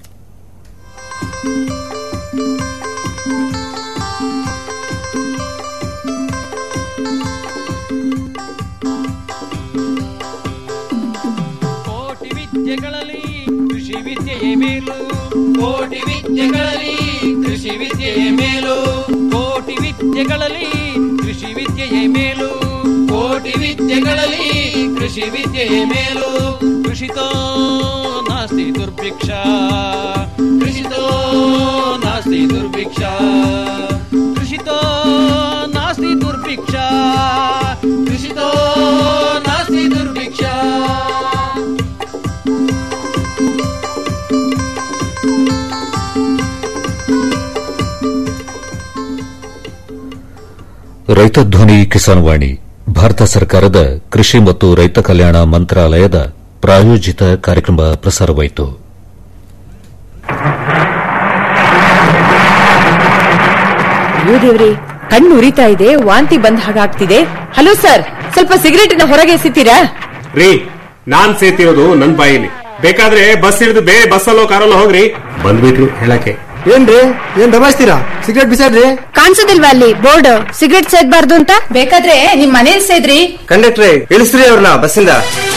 ಕೋಟಿ ವಿದ್ಯೆಗಳಲ್ಲಿ ಕೃಷಿ ವಿದ್ಯೆಯೇ ಮೇಲು ಕೋಟಿ ವಿದ್ಯೆಗಳಲ್ಲಿ ಕೃಷಿ ವಿದ್ಯೆಯೇ ಮೇಲು ಕೋಟಿ ವಿದ್ಯೆಗಳಲ್ಲಿ ಕೃಷಿ ವಿದ್ಯೆಯೇ ಮೇಲು ಕೋಟಿ ವಿದ್ಯೆಗಳಲ್ಲಿ ಕೃಷಿ ವಿದ್ಯೆಯೇ ಮೇಲು ಕೃಷಿತೋ ನಾಸ್ತಿ ದುರ್ಭಿಕ್ಷ ಕೃಷಿತೋ ನಾಸ್ತಿ ದುರ್ಭಿಕ್ಷ ಕೃಷಿತೋ ನಾಸ್ತಿ ದುರ್ಭಿಕ್ಷ ಕೃಷಿತೋ ನಾಸ್ತಿ ದುರ್ಭಿಕ್ಷ ರೈತ ಧ್ವನಿ ಕಿಸಾನ್ ವಾಣಿ ಭಾರತ ಸರ್ಕಾರದ ಕೃಷಿ ಮತ್ತು ರೈತ ಕಲ್ಯಾಣ ಮಂತ್ರಾಲಯದ ಪ್ರಾಯೋಜಿತ ಕಾರ್ಯಕ್ರಮ ಪ್ರಸಾರವಾಯಿತು ಅಯ್ಯೋ ದೇವ್ರಿ ಕಣ್ಣು ಉರಿತಾ ಇದೆ ವಾಂತಿ ಬಂದ ಹಾಗಾಗ್ತಿದೆ ಹಲೋ ಸರ್ ಸ್ವಲ್ಪ ಸಿಗರೇಟಿನ ಹೊರಗೆ ಎಸಿತೀರಾ ರೀ ನಾನ್ ಸೇತಿರೋದು ನನ್ ಬಾಯಿಲಿ ಬೇಕಾದ್ರೆ ಬಸ್ ಹಿಡಿದು ಬೇರೆ ಬಸ್ಸಲ್ಲೋ ಕಾರಲ್ಲೋ ಹೋಗ್ರಿ ಬಂದ್ಬಿಟ್ರು ಹೇಳಕ್ಕೆ ಏನ್ರಿ ಏನ್ ದಬಾಯಿಸ್ತೀರಾ ಸಿಗರೇಟ್ ಬಿಸಾಡ್ರಿ ಕಾಣಿಸೋದಿಲ್ವಾ ಅಲ್ಲಿ ಬೋರ್ಡ್ ಸಿಗರೆಟ್ ಸೇದ್ಬಾರ್ದು ಅಂತ ಬೇಕಾದ್ರೆ ನಿಮ್ ಮನೇಲಿ ಸೇದ್ರಿ ಕಂಡಕ್ಟ್ರೆ ಇಳಿಸ್ರಿ ಅವ್ರನ್ನ ಬಸ್ಸಿಂದ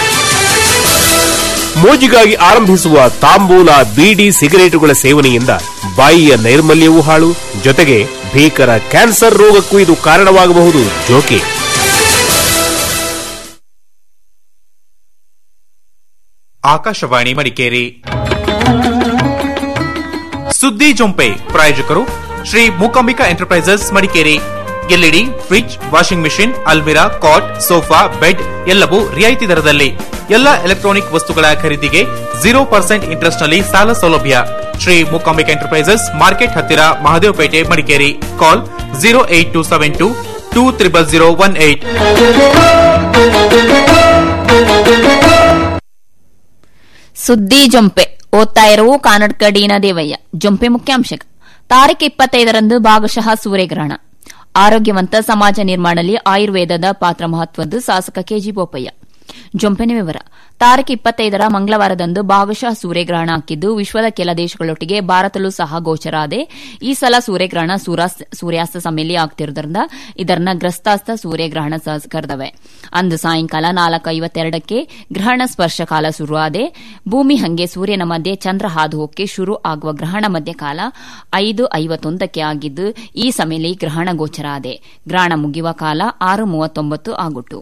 ಮೋಜಿಗಾಗಿ ಆರಂಭಿಸುವ ತಾಂಬೂಲ ಬೀಡಿ ಸಿಗರೇಟುಗಳ ಸೇವನೆಯಿಂದ ಬಾಯಿಯ ನೈರ್ಮಲ್ಯವೂ ಹಾಳು ಜೊತೆಗೆ ಭೀಕರ ಕ್ಯಾನ್ಸರ್ ರೋಗಕ್ಕೂ ಇದು ಕಾರಣವಾಗಬಹುದು ಜೋಕೆ ಆಕಾಶವಾಣಿ ಮಡಿಕೇರಿ ಸುದ್ದಿ ಜೊಂಪೆ ಪ್ರಾಯೋಜಕರು Shri Mookambika enterprises Madikeri LED fridge washing machine ಅಲ್ಮಿರಾ ಕಾಟ್ ಸೋಫಾ ಬೆಡ್ ಎಲ್ಲವೂ ರಿಯಾಯಿತಿ ದರದಲ್ಲಿ ಎಲ್ಲ ಎಲೆಕ್ಟ್ರಾನಿಕ್ ವಸ್ತುಗಳ ಖರೀದಿಗೆ ಜೀರೋ ಪರ್ಸೆಂಟ್ ಇಂಟ್ರೆಸ್ಟ್ ನಲ್ಲಿ ಸಾಲ ಸೌಲಭ್ಯ ಶ್ರೀ ಮೂಕಾಂಬಿಕಾ ಎಂಟರ್ಪ್ರೈಸಸ್ ಮಾರ್ಕೆಟ್ ಹತ್ತಿರ Mahadevapete Madikeri call zero eight two seven two two triple zero one eight ಸುದ್ದಿ ಜೊಂಪೆ ಓದ್ತಾ ಇರುವ ಕಾನಡ್ಕ ಡೀನ ದೇವಯ್ಯ ಜೊಂಪೆ ಮುಖ್ಯಾಂಶ ತಾರೀಖು ಇಪ್ಪತ್ತೈದರಂದು ಭಾಗಶಃ ಸೂರ್ಯಗ್ರಹಣ ಆರೋಗ್ಯವಂತ ಸಮಾಜ ನಿರ್ಮಾಣದಲ್ಲಿ ಆಯುರ್ವೇದದ ಪಾತ್ರ ಮಹತ್ವದ್ದು ಶಾಸಕ ಕೆಜಿ ಬೋಪಯ್ಯ ಜೊಂಪೆನ ವಿವರ ತಾರೀಖು ಇಪ್ಪತ್ತೈದರ ಮಂಗಳವಾರದಂದು ಭಾಗಶಃ ಸೂರ್ಯಗ್ರಹಣ ಹಾಕಿದ್ದು ವಿಶ್ವದ ಕೆಲ ದೇಶಗಳೊಟ್ಟಿಗೆ ಭಾರತಲ್ಲೂ ಸಹ ಗೋಚರಾದೆ ಈ ಸಲ ಸೂರ್ಯಗ್ರಹಣ ಸೂರಾಸ್- ಸೂರ್ಯಾಸ್ತ ಸಮ್ಮೇಲಿ ಆಗ್ತಿರೋದ್ರಿಂದ ಇದನ್ನ ಗ್ರಸ್ತಾಸ್ತ ಸೂರ್ಯಗ್ರಹಣ ಸಹ ಕರೆದವೆ ಅಂದು ಸಾಯಂಕಾಲ ನಾಲ್ಕು ಐವತ್ತೆರಡಕ್ಕೆ ಗ್ರಹಣ ಸ್ಪರ್ಶ ಕಾಲ ಶುರುವಾದೆ ಭೂಮಿ ಹಂಗೆ ಸೂರ್ಯನ ಮಧ್ಯೆ ಚಂದ್ರ ಹಾದು ಹೋಗಕ್ಕೆ ಶುರು ಆಗುವ ಗ್ರಹಣ ಮಧ್ಯಕಾಲ ಐದು ಐವತ್ತೊಂದಕ್ಕೆ ಆಗಿದ್ದು ಈ ಸಮಯಲ್ಲಿ ಗ್ರಹಣ ಗೋಚರಾದೆ ಗ್ರಹಣ ಮುಗಿಯುವ ಕಾಲ ಆರು ಮೂವತ್ತೊಂಬತ್ತು ಆಗುಟ್ಟು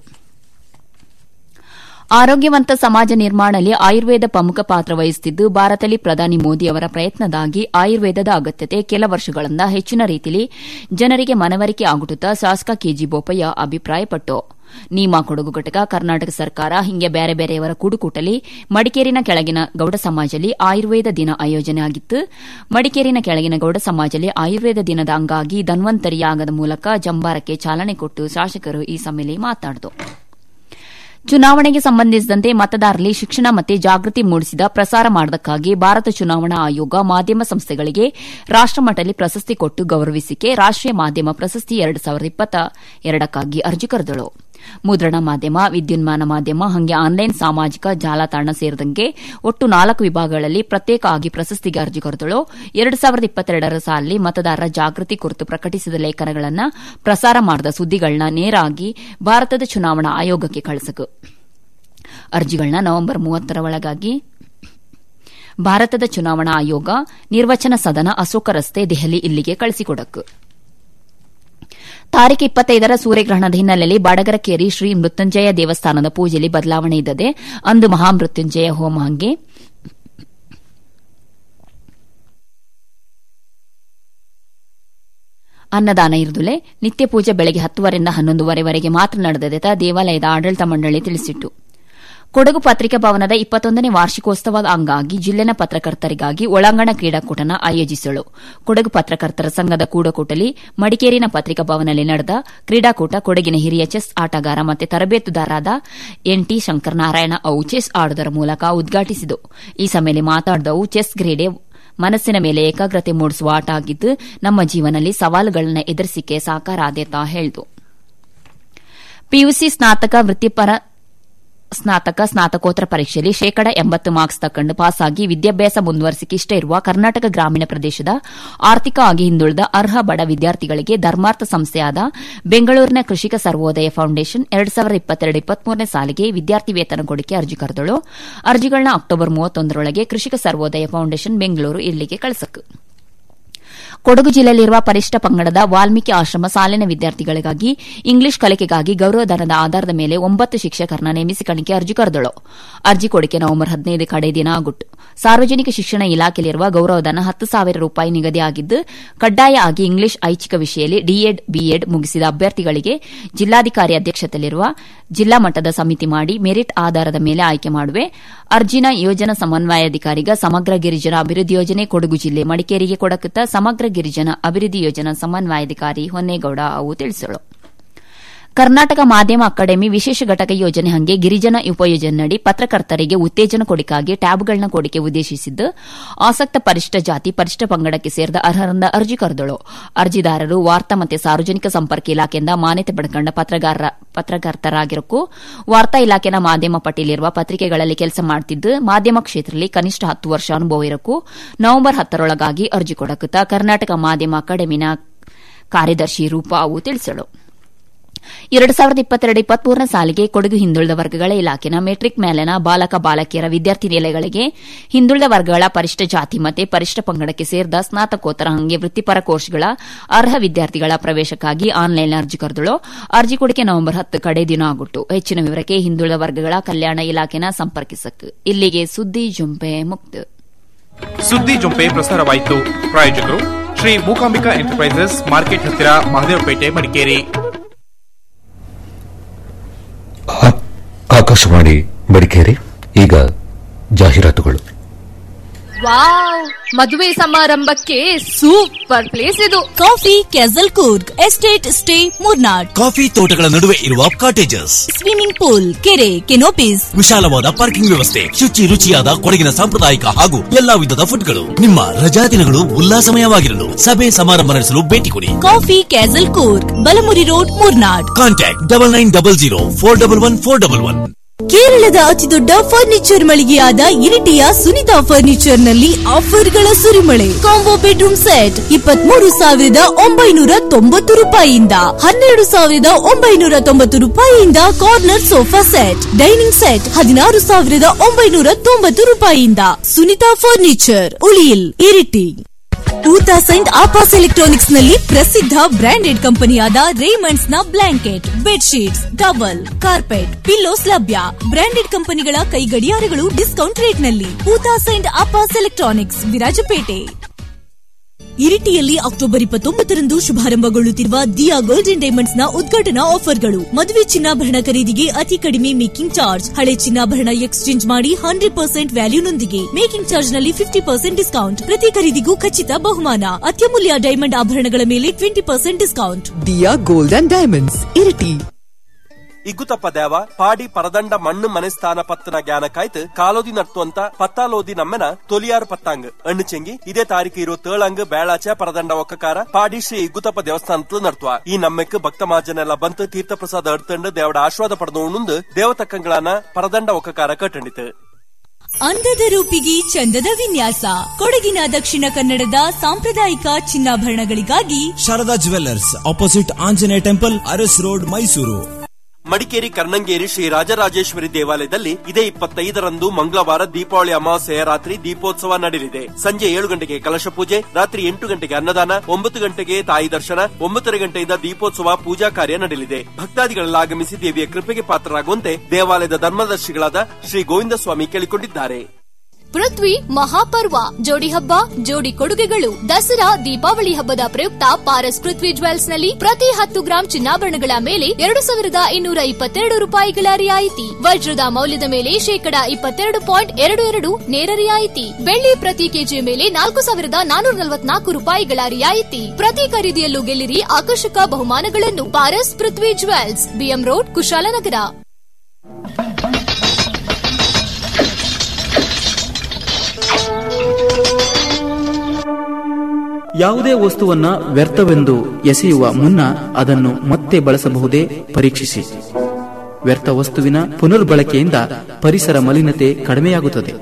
ಆರೋಗ್ಯವಂತ ಸಮಾಜ ನಿರ್ಮಾಣದಲ್ಲಿ ಆಯುರ್ವೇದ ಪ್ರಮುಖ ಪಾತ್ರ ವಹಿಸುತ್ತಿದ್ದು ಭಾರತದಲ್ಲಿ ಪ್ರಧಾನಿ ಮೋದಿ ಅವರ ಪ್ರಯತ್ನದಾಗಿ ಆಯುರ್ವೇದದ ಅಗತ್ಯತೆ ಕೆಲ ವರ್ಷಗಳಿಂದ ಹೆಚ್ಚಿನ ರೀತಿಯಲ್ಲಿ ಜನರಿಗೆ ಮನವರಿಕೆ ಆಗುತ್ತಾ ಶಾಸಕ ಕೆಜಿ ಬೋಪಯ್ಯ ಅಭಿಪ್ರಾಯಪಟ್ಟು ನೀಮಾ ಕೊಡಗು ಘಟಕ ಕರ್ನಾಟಕ ಸರ್ಕಾರ ಹಿಂಗೆ ಬೇರೆ ಬೇರೆಯವರ ಕೂಡುಕೂಟಲಿ ಮಡಿಕೇರಿನ ಕೆಳಗಿನ ಗೌಡ ಸಮಾಜದಲ್ಲಿ ಆಯುರ್ವೇದ ದಿನ ಆಯೋಜನೆ ಆಗಿತ್ತು ಮಡಿಕೇರಿನ ಕೆಳಗಿನ ಗೌಡ ಸಮಾಜದಲ್ಲಿ ಆಯುರ್ವೇದ ದಿನದ ಅಂಗಾಗಿ ಧನ್ವಂತರಿ ಯಾಗದ ಮೂಲಕ ಜಂಬಾರಕ್ಕೆ ಚಾಲನೆ ಕೊಟ್ಟು ಶಾಸಕರು ಈ ಸಮ್ಮೇಳನ ಮಾತನಾಡಿದರು ಚುನಾವಣೆಗೆ ಸಂಬಂಧಿಸಿದಂತೆ ಮತದಾರರಲ್ಲಿ ಶಿಕ್ಷಣ ಮತ್ತು ಜಾಗೃತಿ ಮೂಡಿಸಿದ ಪ್ರಸಾರ ಮಾಡುವುದಕ್ಕಾಗಿ ಭಾರತ ಚುನಾವಣಾ ಆಯೋಗ ಮಾಧ್ಯಮ ಸಂಸ್ಥೆಗಳಿಗೆ ರಾಷ್ಟಮಟ್ಟದಲ್ಲಿ ಪ್ರಶಸ್ತಿ ಕೊಟ್ಟು ಗೌರವಿಸಿಕೆ ರಾಷ್ಟೀಯ ಮಾಧ್ಯಮ ಪ್ರಶಸ್ತಿ ಎರಡು ಸಾವಿರದ ಇಪ್ಪತ್ತ ಎರಡಕ್ಕಾಗಿ ಅರ್ಜಿ ಕರೆದಳು ಮುದ್ರಣ ಮಾಧ್ಯಮ ವಿದ್ಯುನ್ಮಾನ ಮಾಧ್ಯಮ ಹಾಗೆ ಆನ್ಲೈನ್ ಸಾಮಾಜಿಕ ಜಾಲತಾಣ ಸೇರಿದಂತೆ ಒಟ್ಟು ನಾಲ್ಕು ವಿಭಾಗಗಳಲ್ಲಿ ಪ್ರತ್ಯೇಕವಾಗಿ ಪ್ರಶಸ್ತಿಗೆ ಅರ್ಜಿ ಕರೆದಳು ಎರಡು ಸಾವಿರದ ಇಪ್ಪತ್ತೆರಡರ ಸಾಲಿನಲ್ಲಿ ಮತದಾರರ ಜಾಗೃತಿ ಕುರಿತು ಪ್ರಕಟಿಸಿದ ಲೇಖನಗಳನ್ನು ಪ್ರಸಾರ ಮಾಡಿದ ಸುದ್ದಿಗಳನ್ನ ನೇರಾಗಿ ಭಾರತದ ಚುನಾವಣಾ ಆಯೋಗಕ್ಕೆ ಕಳಿಸಕು ಅರ್ಜಿಗಳನ್ನ ನವೆಂಬರ್ ಮೂವತ್ತರ ಒಳಗಾಗಿ ಭಾರತದ ಚುನಾವಣಾ ಆಯೋಗ ನಿರ್ವಚನ ಸದನ ಅಶೋಕ ರಸ್ತೆ ದೆಹಲಿ ಇಲ್ಲಿಗೆ ಕಳಿಸಿಕೊಡಕು ತಾರೀಕು ಇಪ್ಪತ್ತೈದರ ಸೂರ್ಯಗ್ರಹಣದ ಹಿನ್ನೆಲೆಯಲ್ಲಿ ಬಾಡಗರಕೇರಿ ಶ್ರೀ ಮೃತ್ಯುಂಜಯ ದೇವಸ್ಥಾನದ ಪೂಜೆಯಲ್ಲಿ ಬದಲಾವಣೆ ಇದ್ದದೆ ಅಂದು ಮಹಾಮೃತ್ಯುಂಜಯ ಹೋಮ ಹಂಗೆ ಅನ್ನದಾನ ಇರುದುಲೆ ನಿತ್ಯ ಪೂಜೆ ಬೆಳಗ್ಗೆ ಹತ್ತುವರೆಯಿಂದ ಹನ್ನೊಂದುವರೆವರೆಗೆ ಮಾತ್ರ ನಡೆದದೆ ದೇವಾಲಯದ ಆಡಳಿತ ಮಂಡಳಿ ತಿಳಿಸಿತ್ತು ಕೊಡಗು ಪತ್ರಿಕಾ ಭವನದ ಇಪ್ಪತ್ತೊಂದನೇ ವಾರ್ಷಿಕೋತ್ಸವದ ಅಂಗಾಗಿ ಜಿಲ್ಲೆನ ಪತ್ರಕರ್ತರಿಗಾಗಿ ಒಳಾಂಗಣ ಕ್ರೀಡಾಕೂಟನ ಆಯೋಜಿಸಲು ಕೊಡಗು ಪತ್ರಕರ್ತರ ಸಂಘದ ಕೂಡಕೂಟಲಿ ಮಡಿಕೇರಿನ ಪತ್ರಿಕಾ ಭವನದಲ್ಲಿ ನಡೆದ ಕ್ರೀಡಾಕೂಟ ಕೊಡಗಿನ ಹಿರಿಯ ಚೆಸ್ ಆಟಗಾರ ಮತ್ತು ತರಬೇತುದಾರರಾದ ಎನ್ಟಿ ಶಂಕರನಾರಾಯಣ ಅವು ಚೆಸ್ ಆಡುವುದರ ಮೂಲಕ ಉದ್ಘಾಟಿಸಿತು ಈ ಸಮಯದಲ್ಲಿ ಮಾತಾಡಿದವು ಚೆಸ್ ಕ್ರೀಡೆ ಮನಸ್ಸಿನ ಮೇಲೆ ಏಕಾಗ್ರತೆ ಮೂಡಿಸುವ ಆಟ ಆಗಿದ್ದು ನಮ್ಮ ಜೀವನದಲ್ಲಿ ಸವಾಲುಗಳನ್ನು ಎದುರಿಸಿಕೆ ಸಾಕಾರ ಆದೇತ ಹೇಳಿತು ಪಿಯುಸಿ ಸ್ನಾತಕ ವೃತ್ತಿಪರ ಸ್ನಾತಕ ಸ್ನಾತಕೋತ್ತರ ಪರೀಕ್ಷೆಯಲ್ಲಿ ಶೇಕಡ ಎಂಬತ್ತು ಮಾರ್ಕ್ಸ್ ತಕೊಂಡು ಪಾಸಾಗಿ ವಿದ್ಯಾಭ್ಯಾಸ ಮುಂದುವರಿಸಿಕೆ ಇಷ್ಟ ಇರುವ ಕರ್ನಾಟಕ ಗ್ರಾಮೀಣ ಪ್ರದೇಶದ ಆರ್ಥಿಕವಾಗಿ ಹಿಂದುಳಿದ ಅರ್ಹ ಬಡ ವಿದ್ಯಾರ್ಥಿಗಳಿಗೆ ಧರ್ಮಾರ್ಥ ಸಂಸ್ಥೆಯಾದ ಬೆಂಗಳೂರಿನ ಕೃಷಿಕ ಸರ್ವೋದಯ ಫೌಂಡೇಶನ್ ಎರಡು ಸಾವಿರದ ಇಪ್ಪತ್ತೆರಡು ಇಪ್ಪತ್ಮೂರನೇ ಸಾಲಿಗೆ ವಿದ್ಯಾರ್ಥಿ ವೇತನ ಕೊಡಿಕೆ ಅರ್ಜಿ ಕರೆದಳು ಅರ್ಜಿಗಳನ್ನ ಅಕ್ಟೋಬರ್ ಮೂವತ್ತೊಂದರೊಳಗೆ ಕೃಷಿಕ ಸರ್ವೋದಯ ಫೌಂಡೇಶನ್ ಬೆಂಗಳೂರು ಇಲ್ಲಿಗೆ ಕಳಿಸಕು ಕೊಡಗು ಜಿಲ್ಲೆಯಲ್ಲಿರುವ ಪರಿಷ್ಠ ಪಂಗಡದ ವಾಲ್ಮೀಕಿ ಆಶ್ರಮ ಸಾಲಿನ ವಿದ್ಯಾರ್ಥಿಗಳಿಗಾಗಿ ಇಂಗ್ಲಿಷ್ ಕಲಿಕೆಗಾಗಿ ಗೌರವಧನದ ಆಧಾರದ ಮೇಲೆ ಒಂಬತ್ತು ಶಿಕ್ಷಕರನ್ನ ನೇಮಿಸಿಕೊಳ್ಳಕ್ಕೆ ಅರ್ಜಿ ಕರೆದಳು ಅರ್ಜಿ ಕೊಡಿಕೆ ನವೆಂಬರ್ ಹದಿನೈದು ಕಡೆ ದಿನ ಆಗುಟ್ಟು ಸಾರ್ವಜನಿಕ ಶಿಕ್ಷಣ ಇಲಾಖೆಯಲ್ಲಿರುವ ಗೌರವಧನ ಹತ್ತು ಸಾವಿರ ರೂಪಾಯಿ ನಿಗದಿಯಾಗಿದ್ದು ಕಡ್ಡಾಯ ಆಗಿ ಇಂಗ್ಲಿಷ್ ಐಚ್ಛಿಕ ವಿಷಯದಲ್ಲಿ ಡಿಎಡ್ ಬಿಎಡ್ ಮುಗಿಸಿದ ಅಭ್ಯರ್ಥಿಗಳಿಗೆ ಜಿಲ್ಲಾಧಿಕಾರಿ ಅಧ್ಯಕ್ಷತೆಯಲ್ಲಿರುವ ಜಿಲ್ಲಾ ಮಟ್ಟದ ಸಮಿತಿ ಮಾಡಿ ಮೆರಿಟ್ ಆಧಾರದ ಮೇಲೆ ಆಯ್ಕೆ ಮಾಡುವೆ ಅರ್ಜಿನ ಯೋಜನಾ ಸಮನ್ವಯಾಧಿಕಾರಿಗ ಸಮಗ್ರ ಗಿರಿಜನ ಅಭಿವೃದ್ಧಿ ಯೋಜನೆ ಕೊಡಗು ಜಿಲ್ಲೆ ಮಡಿಕೇರಿಗೆ ಕೊಡಕುತ್ತ ಸಮಗ್ರ ಗಿರಿಜನ ಅಭಿವೃದ್ಧಿ ಯೋಜನಾ ಸಮನ್ವಯಾಧಿಕಾರಿ ಹೊನ್ನೇಗೌಡ ಅವು ತಿಳಿಸಲು ಕರ್ನಾಟಕ ಮಾಧ್ಯಮ ಅಕಾಡೆಮಿ ವಿಶೇಷ ಘಟಕ ಯೋಜನೆ ಹಂಗೆ ಗಿರಿಜನ ಉಪಯೋಜನೆಯಡಿ ಪತ್ರಕರ್ತರಿಗೆ ಉತ್ತೇಜನ ಕೊಡಿಕಾಗಿ ಟ್ಯಾಬ್ಗಳನ್ನ ಕೊಡಿಕೆ ಉದ್ದೇಶಿಸಿದ್ದು ಆಸಕ್ತ ಪರಿಷ್ಠ ಜಾತಿ ಪರಿಷ್ಠ ಪಂಗಡಕ್ಕೆ ಸೇರಿದ ಅರ್ಹರಿಂದ ಅರ್ಜಿ ಕರೆದಳು ಅರ್ಜಿದಾರರು ವಾರ್ತಾ ಮತ್ತು ಸಾರ್ವಜನಿಕ ಸಂಪರ್ಕ ಇಲಾಖೆಯಿಂದ ಮಾನ್ಯತೆ ಪಡ್ಕೊಂಡ ಪತ್ರಕರ್ತರಾಗಿರಕ್ಕೂ ವಾರ್ತಾ ಇಲಾಖೆನ ಮಾಧ್ಯಮ ಪಟ್ಟಿಯಲ್ಲಿರುವ ಪತ್ರಿಕೆಗಳಲ್ಲಿ ಕೆಲಸ ಮಾಡುತ್ತಿದ್ದು ಮಾಧ್ಯಮ ಕ್ಷೇತ್ರದಲ್ಲಿ ಕನಿಷ್ಠ ಹತ್ತು ವರ್ಷ ಅನುಭವ ಇರಕ್ಕೂ ನವೆಂಬರ್ ಹತ್ತರೊಳಗಾಗಿ ಅರ್ಜಿ ಕೊಡಕುತ್ತ ಕರ್ನಾಟಕ ಮಾಧ್ಯಮ ಅಕಾಡೆಮಿನ ಕಾರ್ಯದರ್ಶಿ ರೂಪಾ ಅವು ತಿಳಿಸಲು ಎರಡು ಸಾವಿರದ ಇಪ್ಪತ್ತೆರಡು ಇಪ್ಪತ್ಮೂರನೇ ಸಾಲಿಗೆ ಕೊಡಗು ಹಿಂದುಳಿದ ವರ್ಗಗಳ ಇಲಾಖೆನ ಮೆಟ್ರಿಕ್ ಮೇಲಿನ ಬಾಲಕ ಬಾಲಕಿಯರ ವಿದ್ಯಾರ್ಥಿ ನಿಲಯಗಳಿಗೆ ಹಿಂದುಳಿದ ವರ್ಗಗಳ ಪರಿಷ್ಠ ಜಾತಿ ಮತ್ತು ಪರಿಷ್ಠ ಪಂಗಡಕ್ಕೆ ಸೇರಿದ ಸ್ನಾತಕೋತ್ತರ ಹಂಗೆ ವೃತ್ತಿಪರ ಕೋರ್ಸ್ಗಳ ಅರ್ಹ ವಿದ್ಯಾರ್ಥಿಗಳ ಪ್ರವೇಶಕ್ಕಾಗಿ ಆನ್ಲೈನ್ ಅರ್ಜಿ ಕರೆದಳು ಅರ್ಜಿ ಕೊಡಿಕೆ ನವೆಂಬರ್ ಹತ್ತು ಕಡೆ ದಿನ ಆಗುಟ್ಟು ಹೆಚ್ಚಿನ ವಿವರಕ್ಕೆ ಹಿಂದುಳಿದ ವರ್ಗಗಳ ಕಲ್ಯಾಣ ಇಲಾಖೆನ ಸಂಪರ್ಕಿಸಕ್ಕೆ ಇಲ್ಲಿಗೆ ಸುದ್ದಿ ಜುಂಪೆ ಮುಕ್ತ ಸುದ್ದಿ ಜೊಂಪೆ ಪ್ರಸಾರವಾಯಿತು ಪ್ರಾಯೋಜಕರು ಶ್ರೀ ಮೂಕಾಂಬಿಕಾ ಎಂಟರ್ಪ್ರೈಸಸ್ ಮಾರ್ಕೆಟ್ ಹತ್ತಿರ ಮಹದೇವಪೇಟೆ ಮಡಿಕೇರಿ ಆಕಾಶವಾಣಿ ಮಡಿಕೇರಿ ಈಗ ಜಾಹೀರಾತುಗಳು ವಾವ್ ಮದುವೆ ಸಮಾರಂಭಕ್ಕೆ ಸೂಪರ್ ಪ್ಲೇಸ್ ಇದು coffee castle Coorg estate stay Murnad coffee ತೋಟಗಳ ನಡುವೆ ಇರುವ ಕಾಟೇಜಸ್ ಸ್ವಿಮ್ಮಿಂಗ್ ಪೂಲ್ ಕೆರೆ ಕೆನೋಪೀಸ್ ವಿಶಾಲವಾದ ಪಾರ್ಕಿಂಗ್ ವ್ಯವಸ್ಥೆ ಶುಚಿ ರುಚಿಯಾದ ಕೊಡಗಿನ ಸಾಂಪ್ರದಾಯಿಕ ಹಾಗೂ ಎಲ್ಲಾ ವಿಧದ ಫುಡ್ಗಳು ನಿಮ್ಮ ರಜಾ ದಿನಗಳು ಉಲ್ಲಾಸಮಯವಾಗಿರಲು ಸಭೆ ಸಮಾರಂಭ ನಡೆಸಲು ಭೇಟಿ ಕೊಡಿ coffee castle Coorg Balamuri road Murnad contact double nine double zero four double one four double one ಕೇರಳದ ಅತಿದೊಡ್ಡ ಫರ್ನಿಚರ್ ಮಳಿಗೆಯಾದ ಇರಿಟಿಯ ಸುನಿತಾ ಫರ್ನಿಚರ್ ನಲ್ಲಿ ಆಫರ್ಗಳ ಸುರಿಮಳೆ ಕಾಂಬೋ ಬೆಡ್ರೂಮ್ ಸೆಟ್ ಇಪ್ಪತ್ಮೂರು ಸಾವಿರದ ಒಂಬೈನೂರ ತೊಂಬತ್ತು ರೂಪಾಯಿಯಿಂದ ಹನ್ನೆರಡು ಸಾವಿರದ ಒಂಬೈನೂರ ತೊಂಬತ್ತು ರೂಪಾಯಿಯಿಂದ corner sofa set dining set ಹದಿನಾರು ಸಾವಿರದ ಒಂಬೈನೂರ ತೊಂಬತ್ತು ರೂಪಾಯಿಯಿಂದ ಸುನಿತಾ ಫರ್ನಿಚರ್ ಉಳಿಯಿಲ್ ಇರಿಟಿ ಊತಾ ಸೈಂಟ್ ಆಪಾಸ್ ಎಲೆಕ್ಟ್ರಾನಿಕ್ಸ್ ನಲ್ಲಿ ಪ್ರಸಿದ್ಧ ಬ್ರಾಂಡೆಡ್ ಕಂಪನಿಯಾದ ರೇಮಂಡ್ಸ್ ನ blanket bedsheets towel carpet pillows ಲಭ್ಯ ಬ್ರಾಂಡೆಡ್ ಕಂಪನಿಗಳ ಕೈ ಗಡಿಯಾರಗಳು ಡಿಸ್ಕೌಂಟ್ ರೇಟ್ ನಲ್ಲಿ ಊತಾ ಸೈಂಟ್ ಆಪಾಸ್ ಎಲೆಕ್ಟ್ರಾನಿಕ್ಸ್ ವಿರಾಜಪೇಟೆ ಇರಿಟಿಯಲ್ಲಿ ಅಕ್ಟೋಬರ್ ಇಪ್ಪತ್ತೊಂಬತ್ತರಂದು ಶುಭಾರಂಭಗೊಳ್ಳುತ್ತಿರುವ ದಿಯಾ ಗೋಲ್ಡನ್ ಡೈಮಂಡ್ಸ್ ನ ಉದ್ಘಾಟನಾ ಆಫರ್ಗಳು ಮದುವೆ ಚಿನ್ನಾಭರಣ ಖರೀದಿಗೆ ಅತಿ ಕಡಿಮೆ ಮೇಕಿಂಗ್ ಚಾರ್ಜ್ ಹಳೆ ಚಿನ್ನಾಭರಣ ಎಕ್ಸ್ಚೇಂಜ್ ಮಾಡಿ ಹಂಡ್ರೆಡ್ ಪರ್ಸೆಂಟ್ ವ್ಯಾಲ್ಯೂನೊಂದಿಗೆ ಮೇಕಿಂಗ್ ಚಾರ್ಜ್ ನಲ್ಲಿ ಫಿಫ್ಟಿ ಪರ್ಸೆಂಟ್ ಡಿಸ್ಕೌಂಟ್ ಪ್ರತಿ ಖರೀದಿಗೂ ಖಚಿತ ಬಹುಮಾನ ಅತ್ಯಮೂಲ್ಯ ಡೈಮಂಡ್ ಆಭರಣಗಳ ಮೇಲೆ twenty percent discount Diya gold and diamonds Iritty Igguthappa ದೇವ ಪಾಡಿ ಪರದಂಡ ಮಣ್ಣು ಮನೆಸ್ಥಾನ ಪತ್ತನ ಜ್ಞಾನ ಕಾಯ್ತು ಕಾಲೋದಿ ನರ್ತುವಂತ ಪತ್ತಾಲೋದಿ ನಮ್ಮೆನ ತೊಲಿಯಾರು ಪತ್ತಾಂಗ್ ಅಣ್ಣು ಚೆಂಗಿ ಇದೇ ತಾರೀಕು ಇರುವತ್ತೇಳಂಗ್ ಬೇಳಾಚೆ ಪರದಂಡ ಒಕ್ಕಕಾರ ಪಾಡಿ ಶ್ರೀ ಇಗ್ಗುತಪ್ಪ ದೇವಸ್ಥಾನತ್ಲು ನರ್ತುವ ಈ ನಮ್ಮೆಕ್ ಭಕ್ತ ಮಾಜನೆಲ್ಲ ಬಂತು ತೀರ್ಥ ಪ್ರಸಾದ ಅಡ್ತಂಡು ದೇವಡ ಆಶ್ವಾದ ಪಡೆದು ದೇವತಕ್ಕಂಗಳನ್ನ ಪರದಂಡ ಒಕ್ಕಕಾರ ಕಟ್ಟಂಡಿತು ಅಂದದ ರೂಪಿಗೆ ಚಂದದ ವಿನ್ಯಾಸ ಕೊಡಗಿನ ದಕ್ಷಿಣ ಕನ್ನಡದ ಸಾಂಪ್ರದಾಯಿಕ ಚಿನ್ನಾಭರಣಗಳಿಗಾಗಿ Sharada jewellers opposite Anjaneya temple Aras road Mysuru Madikeri Karnangeri Shri Rajarajeshwari ದೇವಾಲಯದಲ್ಲಿ ಇದೇ ಇಪ್ಪತ್ತೈದರಂದು ಮಂಗಳವಾರ ದೀಪಾವಳಿ ಅಮಾವಾಸ್ಯೆಯ ರಾತ್ರಿ ದೀಪೋತ್ಸವ ನಡೆಯಲಿದೆ ಸಂಜೆ ಏಳು ಗಂಟೆಗೆ ಕಲಶ ಪೂಜೆ ರಾತ್ರಿ ಎಂಟು ಗಂಟೆಗೆ ಅನ್ನದಾನ ಒಂಬತ್ತು ಗಂಟೆಗೆ ತಾಯಿ ದರ್ಶನ ಒಂಬತ್ತರೆ ಗಂಟೆಯಿಂದ ದೀಪೋತ್ಸವ ಪೂಜಾ ಕಾರ್ಯ ನಡೆಯಲಿದೆ ಭಕ್ತಾದಿಗಳೆಲ್ಲ ಆಗಮಿಸಿ ದೇವಿಯ ಕೃಪೆಗೆ ಪಾತ್ರರಾಗುವಂತೆ ದೇವಾಲಯದ ಧರ್ಮದರ್ಶಿಗಳಾದ ಶ್ರೀ ಗೋವಿಂದ ಸ್ವಾಮಿ ಕೇಳಿಕೊಂಡಿದ್ದಾರೆ ಪೃಥ್ವಿ ಮಹಾಪರ್ವ ಜೋಡಿ ಹಬ್ಬ ಜೋಡಿ ಕೊಡುಗೆಗಳು ದಸರಾ ದೀಪಾವಳಿ ಹಬ್ಬದ ಪ್ರಯುಕ್ತ ಪಾರಸ್ ಪೃಥ್ವಿ ಜ್ವೆಲ್ಸ್ ನಲ್ಲಿ ಪ್ರತಿ ಹತ್ತು ಗ್ರಾಂ ಚಿನ್ನಾಭರಣಗಳ ಮೇಲೆ ಎರಡು ಸಾವಿರದ ಇನ್ನೂರ ಇಪ್ಪತ್ತೆರಡು ರೂಪಾಯಿಗಳ ರಿಯಾಯಿತಿ ವಜ್ರದ ಮೌಲ್ಯದ ಮೇಲೆ ಶೇಕಡ ಇಪ್ಪತ್ತೆರಡು ಪಾಯಿಂಟ್ ಎರಡು ಎರಡು ನೇರ ರಿಯಾಯಿತಿ ಬೆಳ್ಳಿ ಪ್ರತಿ ಕೆಜಿಯ ಮೇಲೆ ನಾಲ್ಕು ಸಾವಿರದ ನಾನೂರ ನಲವತ್ನಾಲ್ಕು ರೂಪಾಯಿಗಳ ರಿಯಾಯಿತಿ ಪ್ರತಿ ಖರೀದಿಯಲ್ಲೂ ಗೆಲ್ಲಿರಿ ಆಕರ್ಷಕ ಬಹುಮಾನಗಳನ್ನು Paras Prithvi jewels BM road Kushalnagar ಯಾವುದೇ ವಸ್ತುವನ್ನ ವ್ಯರ್ಥವೆಂದು ಎಸೆಯುವ ಮುನ್ನ ಅದನ್ನು ಮತ್ತೆ ಬಳಸಬಹುದೇ ಪರೀಕ್ಷಿಸಿ ವ್ಯರ್ಥ ವಸ್ತುವಿನ ಪುನರ್ಬಳಕೆಯಿಂದ ಪರಿಸರ ಮಲಿನತೆ ಕಡಿಮೆಯಾಗುತ್ತದೆ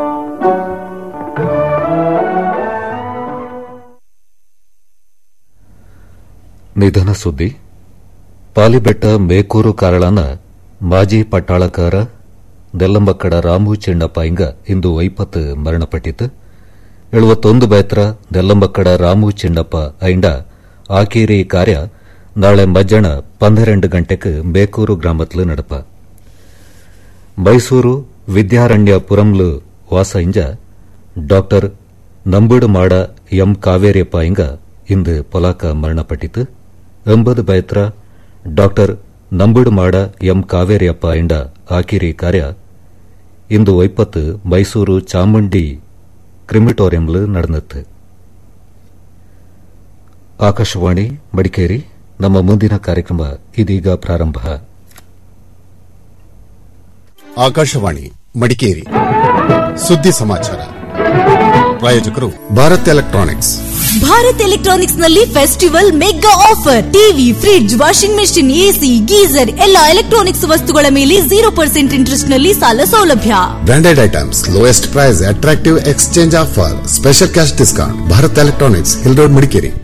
ನಿಧನ ಸುದ್ದಿ ಪಾಲಿಬೆಟ್ಟ ಮೇಕೂರು ಕಾರಳನ ಮಾಜಿ ಪಟ್ಟಾಳಕಾರ ನೆಲ್ಲಂಬಕ್ಕಡ ರಾಮು ಚಿಣ್ಣಪ್ಪ ಇಂಗ ಇಂದು ವೈಪತ್ತು ಮರಣಪಟ್ಟಿತು ಎಳುವತ್ತೊಂದು ಬೇತ್ರ ನೆಲ್ಲಂಬಕ್ಕಡ ರಾಮು ಚಿಣ್ಣಪ್ಪ ಐಂಡ ಆಕೀರಿ ಕಾರ್ಯ ನಾಳೆ ಮಜ್ಜಣ ಪನ್ನೆರಡು ಗಂಟೆಗೆ ಮೇಕೂರು ಗ್ರಾಮತ್ಲು ನಡಪ ಮೈಸೂರು ವಿದ್ಯಾರಣ್ಯಪುರಂಲು ವಾಸ ಇಂಜ ಡಾಕ್ಟರ್ ನಂಬುಡು ಮಾಡ ಎಂ ಕಾವೇರಿಯಪ್ಪ ಇಂಗ ಇಂದು ಪೊಲಾಕ ಮರಣಪಟ್ಟಿತು ಎಂಬದು ಬೈತ್ರ ಡಾಕ್ಟರ್ ನಂಬುಡು ಮಾಡ ಎಂ ಕಾವೇರಿಯಪ್ಪ ಇಂಡ ಆಕಿರಿ ಕಾರ್ಯ ಇಂದು ವೈಪತ್ತು ಮೈಸೂರು ಚಾಮುಂಡಿ ಕ್ರಿಮಿಟೋರಿಯಂಲು ನಡೆದತ್ತು ಆಕಾಶವಾಣಿ ಮಡಿಕೇರಿ ನಮ್ಮ ಮುಂದಿನ ಕಾರ್ಯಕ್ರಮ ಇದೀಗ ಪ್ರಾರಂಭ ಆಕಾಶವಾಣಿ ಮಡಿಕೇರಿ ಸುದ್ದಿ ಸಮಾಚಾರ ಪ್ರಾಯೋಜಕರು ಭಾರತ್ ಎಲೆಕ್ಟ್ರಾನಿಕ್ಸ್ ಭಾರತ್ ಎಲೆಕ್ಟ್ರಾನಿಕ್ಸ್ ನಲ್ಲಿ festival mega offer TV fridge washing machine AC geyser ಎಲ್ಲಾ ಎಲೆಕ್ಟ್ರಾನಿಕ್ಸ್ ವಸ್ತುಗಳ ಮೇಲೆ ಜೀರೋ ಪರ್ಸೆಂಟ್ ಇಂಟ್ರೆಸ್ಟ್ ನಲ್ಲಿ ಸಾಲ ಸೌಲಭ್ಯ branded items lowest price attractive exchange offer special cash discount Bharat electronics hill road Madikeri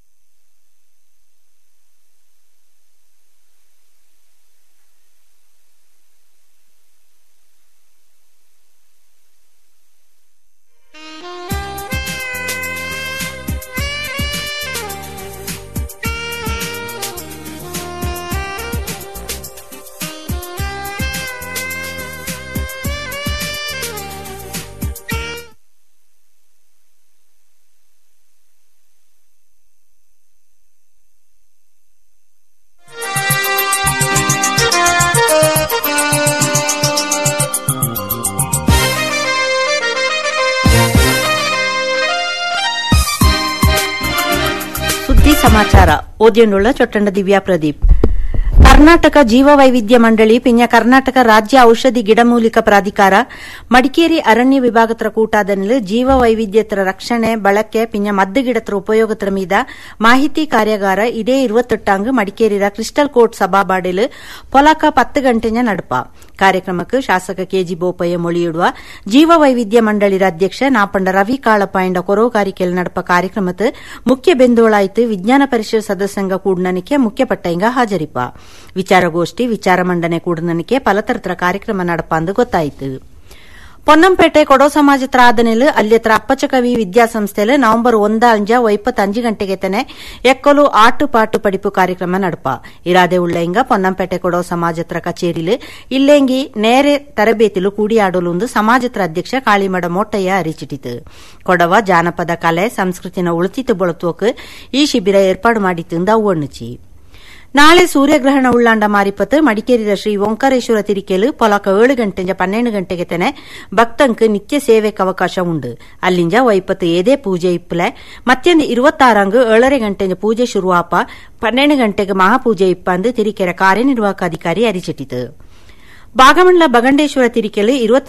ಸುದ್ದಿ ಸಮಾಚಾರ ಓದಿಯೊಂಡುಳ್ಳ ಚೊಟ್ಟಂಡ ದಿವ್ಯಾ ಪ್ರದೀಪ್ ಕರ್ನಾಟಕ ಜೀವ ವೈವಿಧ್ಯ ಮಂಡಳಿ ಪಿಂಜ ಕರ್ನಾಟಕ ರಾಜ್ಯ ಔಷಧಿ ಗಿಡಮೂಲಿಕ ಪ್ರಾಧಿಕಾರ ಮಡಿಕೇರಿ ಅರಣ್ಯ ವಿಭಾಗತ್ರ ಕೂಟಾದನಿಲ್ ಜೀವ ವೈವಿಧ್ಯತರ ರಕ್ಷಣೆ ಬಳಕೆ ಪಿಂಜ ಮದ್ದು ಗಿಡತ್ರ ಉಪಯೋಗತ್ರ ಮೀದ ಮಾಹಿತಿ ಕಾರ್ಯಾಗಾರ ಇದೇ ഇരുപത്തെട്ടാങ്ക് ಮಡಿಕೇರಿರ ಕ್ರಿಸ್ಟಲ್ ಕೋರ್ಟ್ ಸಭಾಬಾಡಿಲ್ ಪೊಲಾಕ ಪತ್ತು ಗಂಟೆಯ ನಡಪ ಕಾರ್ಯಕ್ರಮಕ್ಕೆ ಶಾಸಕ ಕೆಜಿ ಬೋಪಯ್ಯ ಮೊಳಿಯಿಡುವ ಜೀವ ವೈವಿಧ್ಯ ಮಂಡಳಿರ ಅಧ್ಯಕ್ಷ ನಾಪಂಡ ರವಿ ಕಾಳಪ್ಪಾಯಂಡ ಕೊರೋಕಾರಿಕೆಲ್ ನಡಪ ಕಾರ್ಯಕ್ರಮತ್ ಮುಖ್ಯ ಬೆಂದೋಳಾಯ್ತು ವಿಜ್ಞಾನ ಪರಿಷತ್ ಸದಸ್ಯಂಗ ಕೂಡನನಿಕೆ ಮುಖ್ಯ ಪಟ್ಟಂಗ ಹಾಜರಿಪ ವಿಚಾರಗೋಷ್ಠಿ ವಿಚಾರ ಮಂಡನೆ ಕೂಡನನಿಕೆ ಪಲತರತ್ರ ಕಾರ್ಯಕ್ರಮ ನಡಪಾಂದು ಗೊತ್ತಾಯಿತು പൊന്നംപേട്ടെ കൊടോ സമാജത്ര ആദനില് അല്യത്ര അപ്പച്ചകവി വിദ്യാസംസ്ഥയില് നവംബർ ಒಂದ ಅಂಜ ಒಯ್ಪತ್ತು ಅಂಜು ಗಂಟೆಗೆ ತನೆ ಎಕ್ಕಲು ಆಟು ಪಾಟು ಪಡಿಪು ಕಾರ್ಯಕ್ರಮ ನಡಪ ಇರಾದೆ ಉಳ್ಳಂಗ ಪೊನ್ನಂಪೇಟೆ ಕೊಡೋ ಸಮಾಜತ್ರ ಕಚೇರಿಲು ಇಲ್ಲೆಂಗಿ ನೇರೆ ತರಬೇತಿಲು ಕೂಡಿಯಾಡಲು ಸಮಾಜತ್ರ ಅಧ್ಯಕ್ಷ ಕಾಳಿಮಡ ಮೋಟಯ್ಯ ಅರಿಚಿಟಿತು ಕೊಡವ ಜಾನಪದ ಕಲೆ ಸಂಸ್ಕೃತಿನ ಉಳಿತಿತು ಬಳತೋಕ್ ಈ ಶಿಬಿರ ಏರ್ಪಾಡು ಮಾಡಿತ್ತು ಅವು ಒಣ್ಣುಚಿ ನಾಳೆ ಸೂರ್ಯಗ್ರಹಣ ಉಳ್ಳಾಂಡ ಮಾರಿಪತ್ತು ಮಡಿಕೇರಿದ ಶ್ರೀ ಓಂಕಾರೇಶ್ವರ ತಿರಿಕೆಲು ಪೊಲಕ ಏಳು ಗಂಟೆಂಜ ಪನ್ನೆಂಡು ಗಂಟೆಗೆ ತೆನೆ ಭಕ್ತಂಕ್ ನಿತ್ಯ ಸೇವೆಕ್ ಅವಕಾಶ ಉಂಡು ಅಲ್ಲಿಂಜ ವೈಪತ್ತು ಏದೇ ಪೂಜೆ ಇಪ್ಪಲೆ ಮತ್ತೊಂದು ಇರುವತ್ತಾರಂಗ್ ಏಳರೆ ಗಂಟೆಂಜ ಪೂಜೆ ಶುರುವಾಪ ಪನ್ನೆಂಡು ಗಂಟೆಗೆ ಮಹಾಪೂಜೆ ಇಪ್ಪಂದು ತಿರಿಕೆರೆ ಕಾರ್ಯನಿರ್ವಾಹಕ ಅಧಿಕಾರಿ ಅರಿಚಿಟ್ಟಿತು ಭಾಗಮಂಡಲ ಬಗಂಡೇಶ್ವರ ತಿರಿಕೆಲು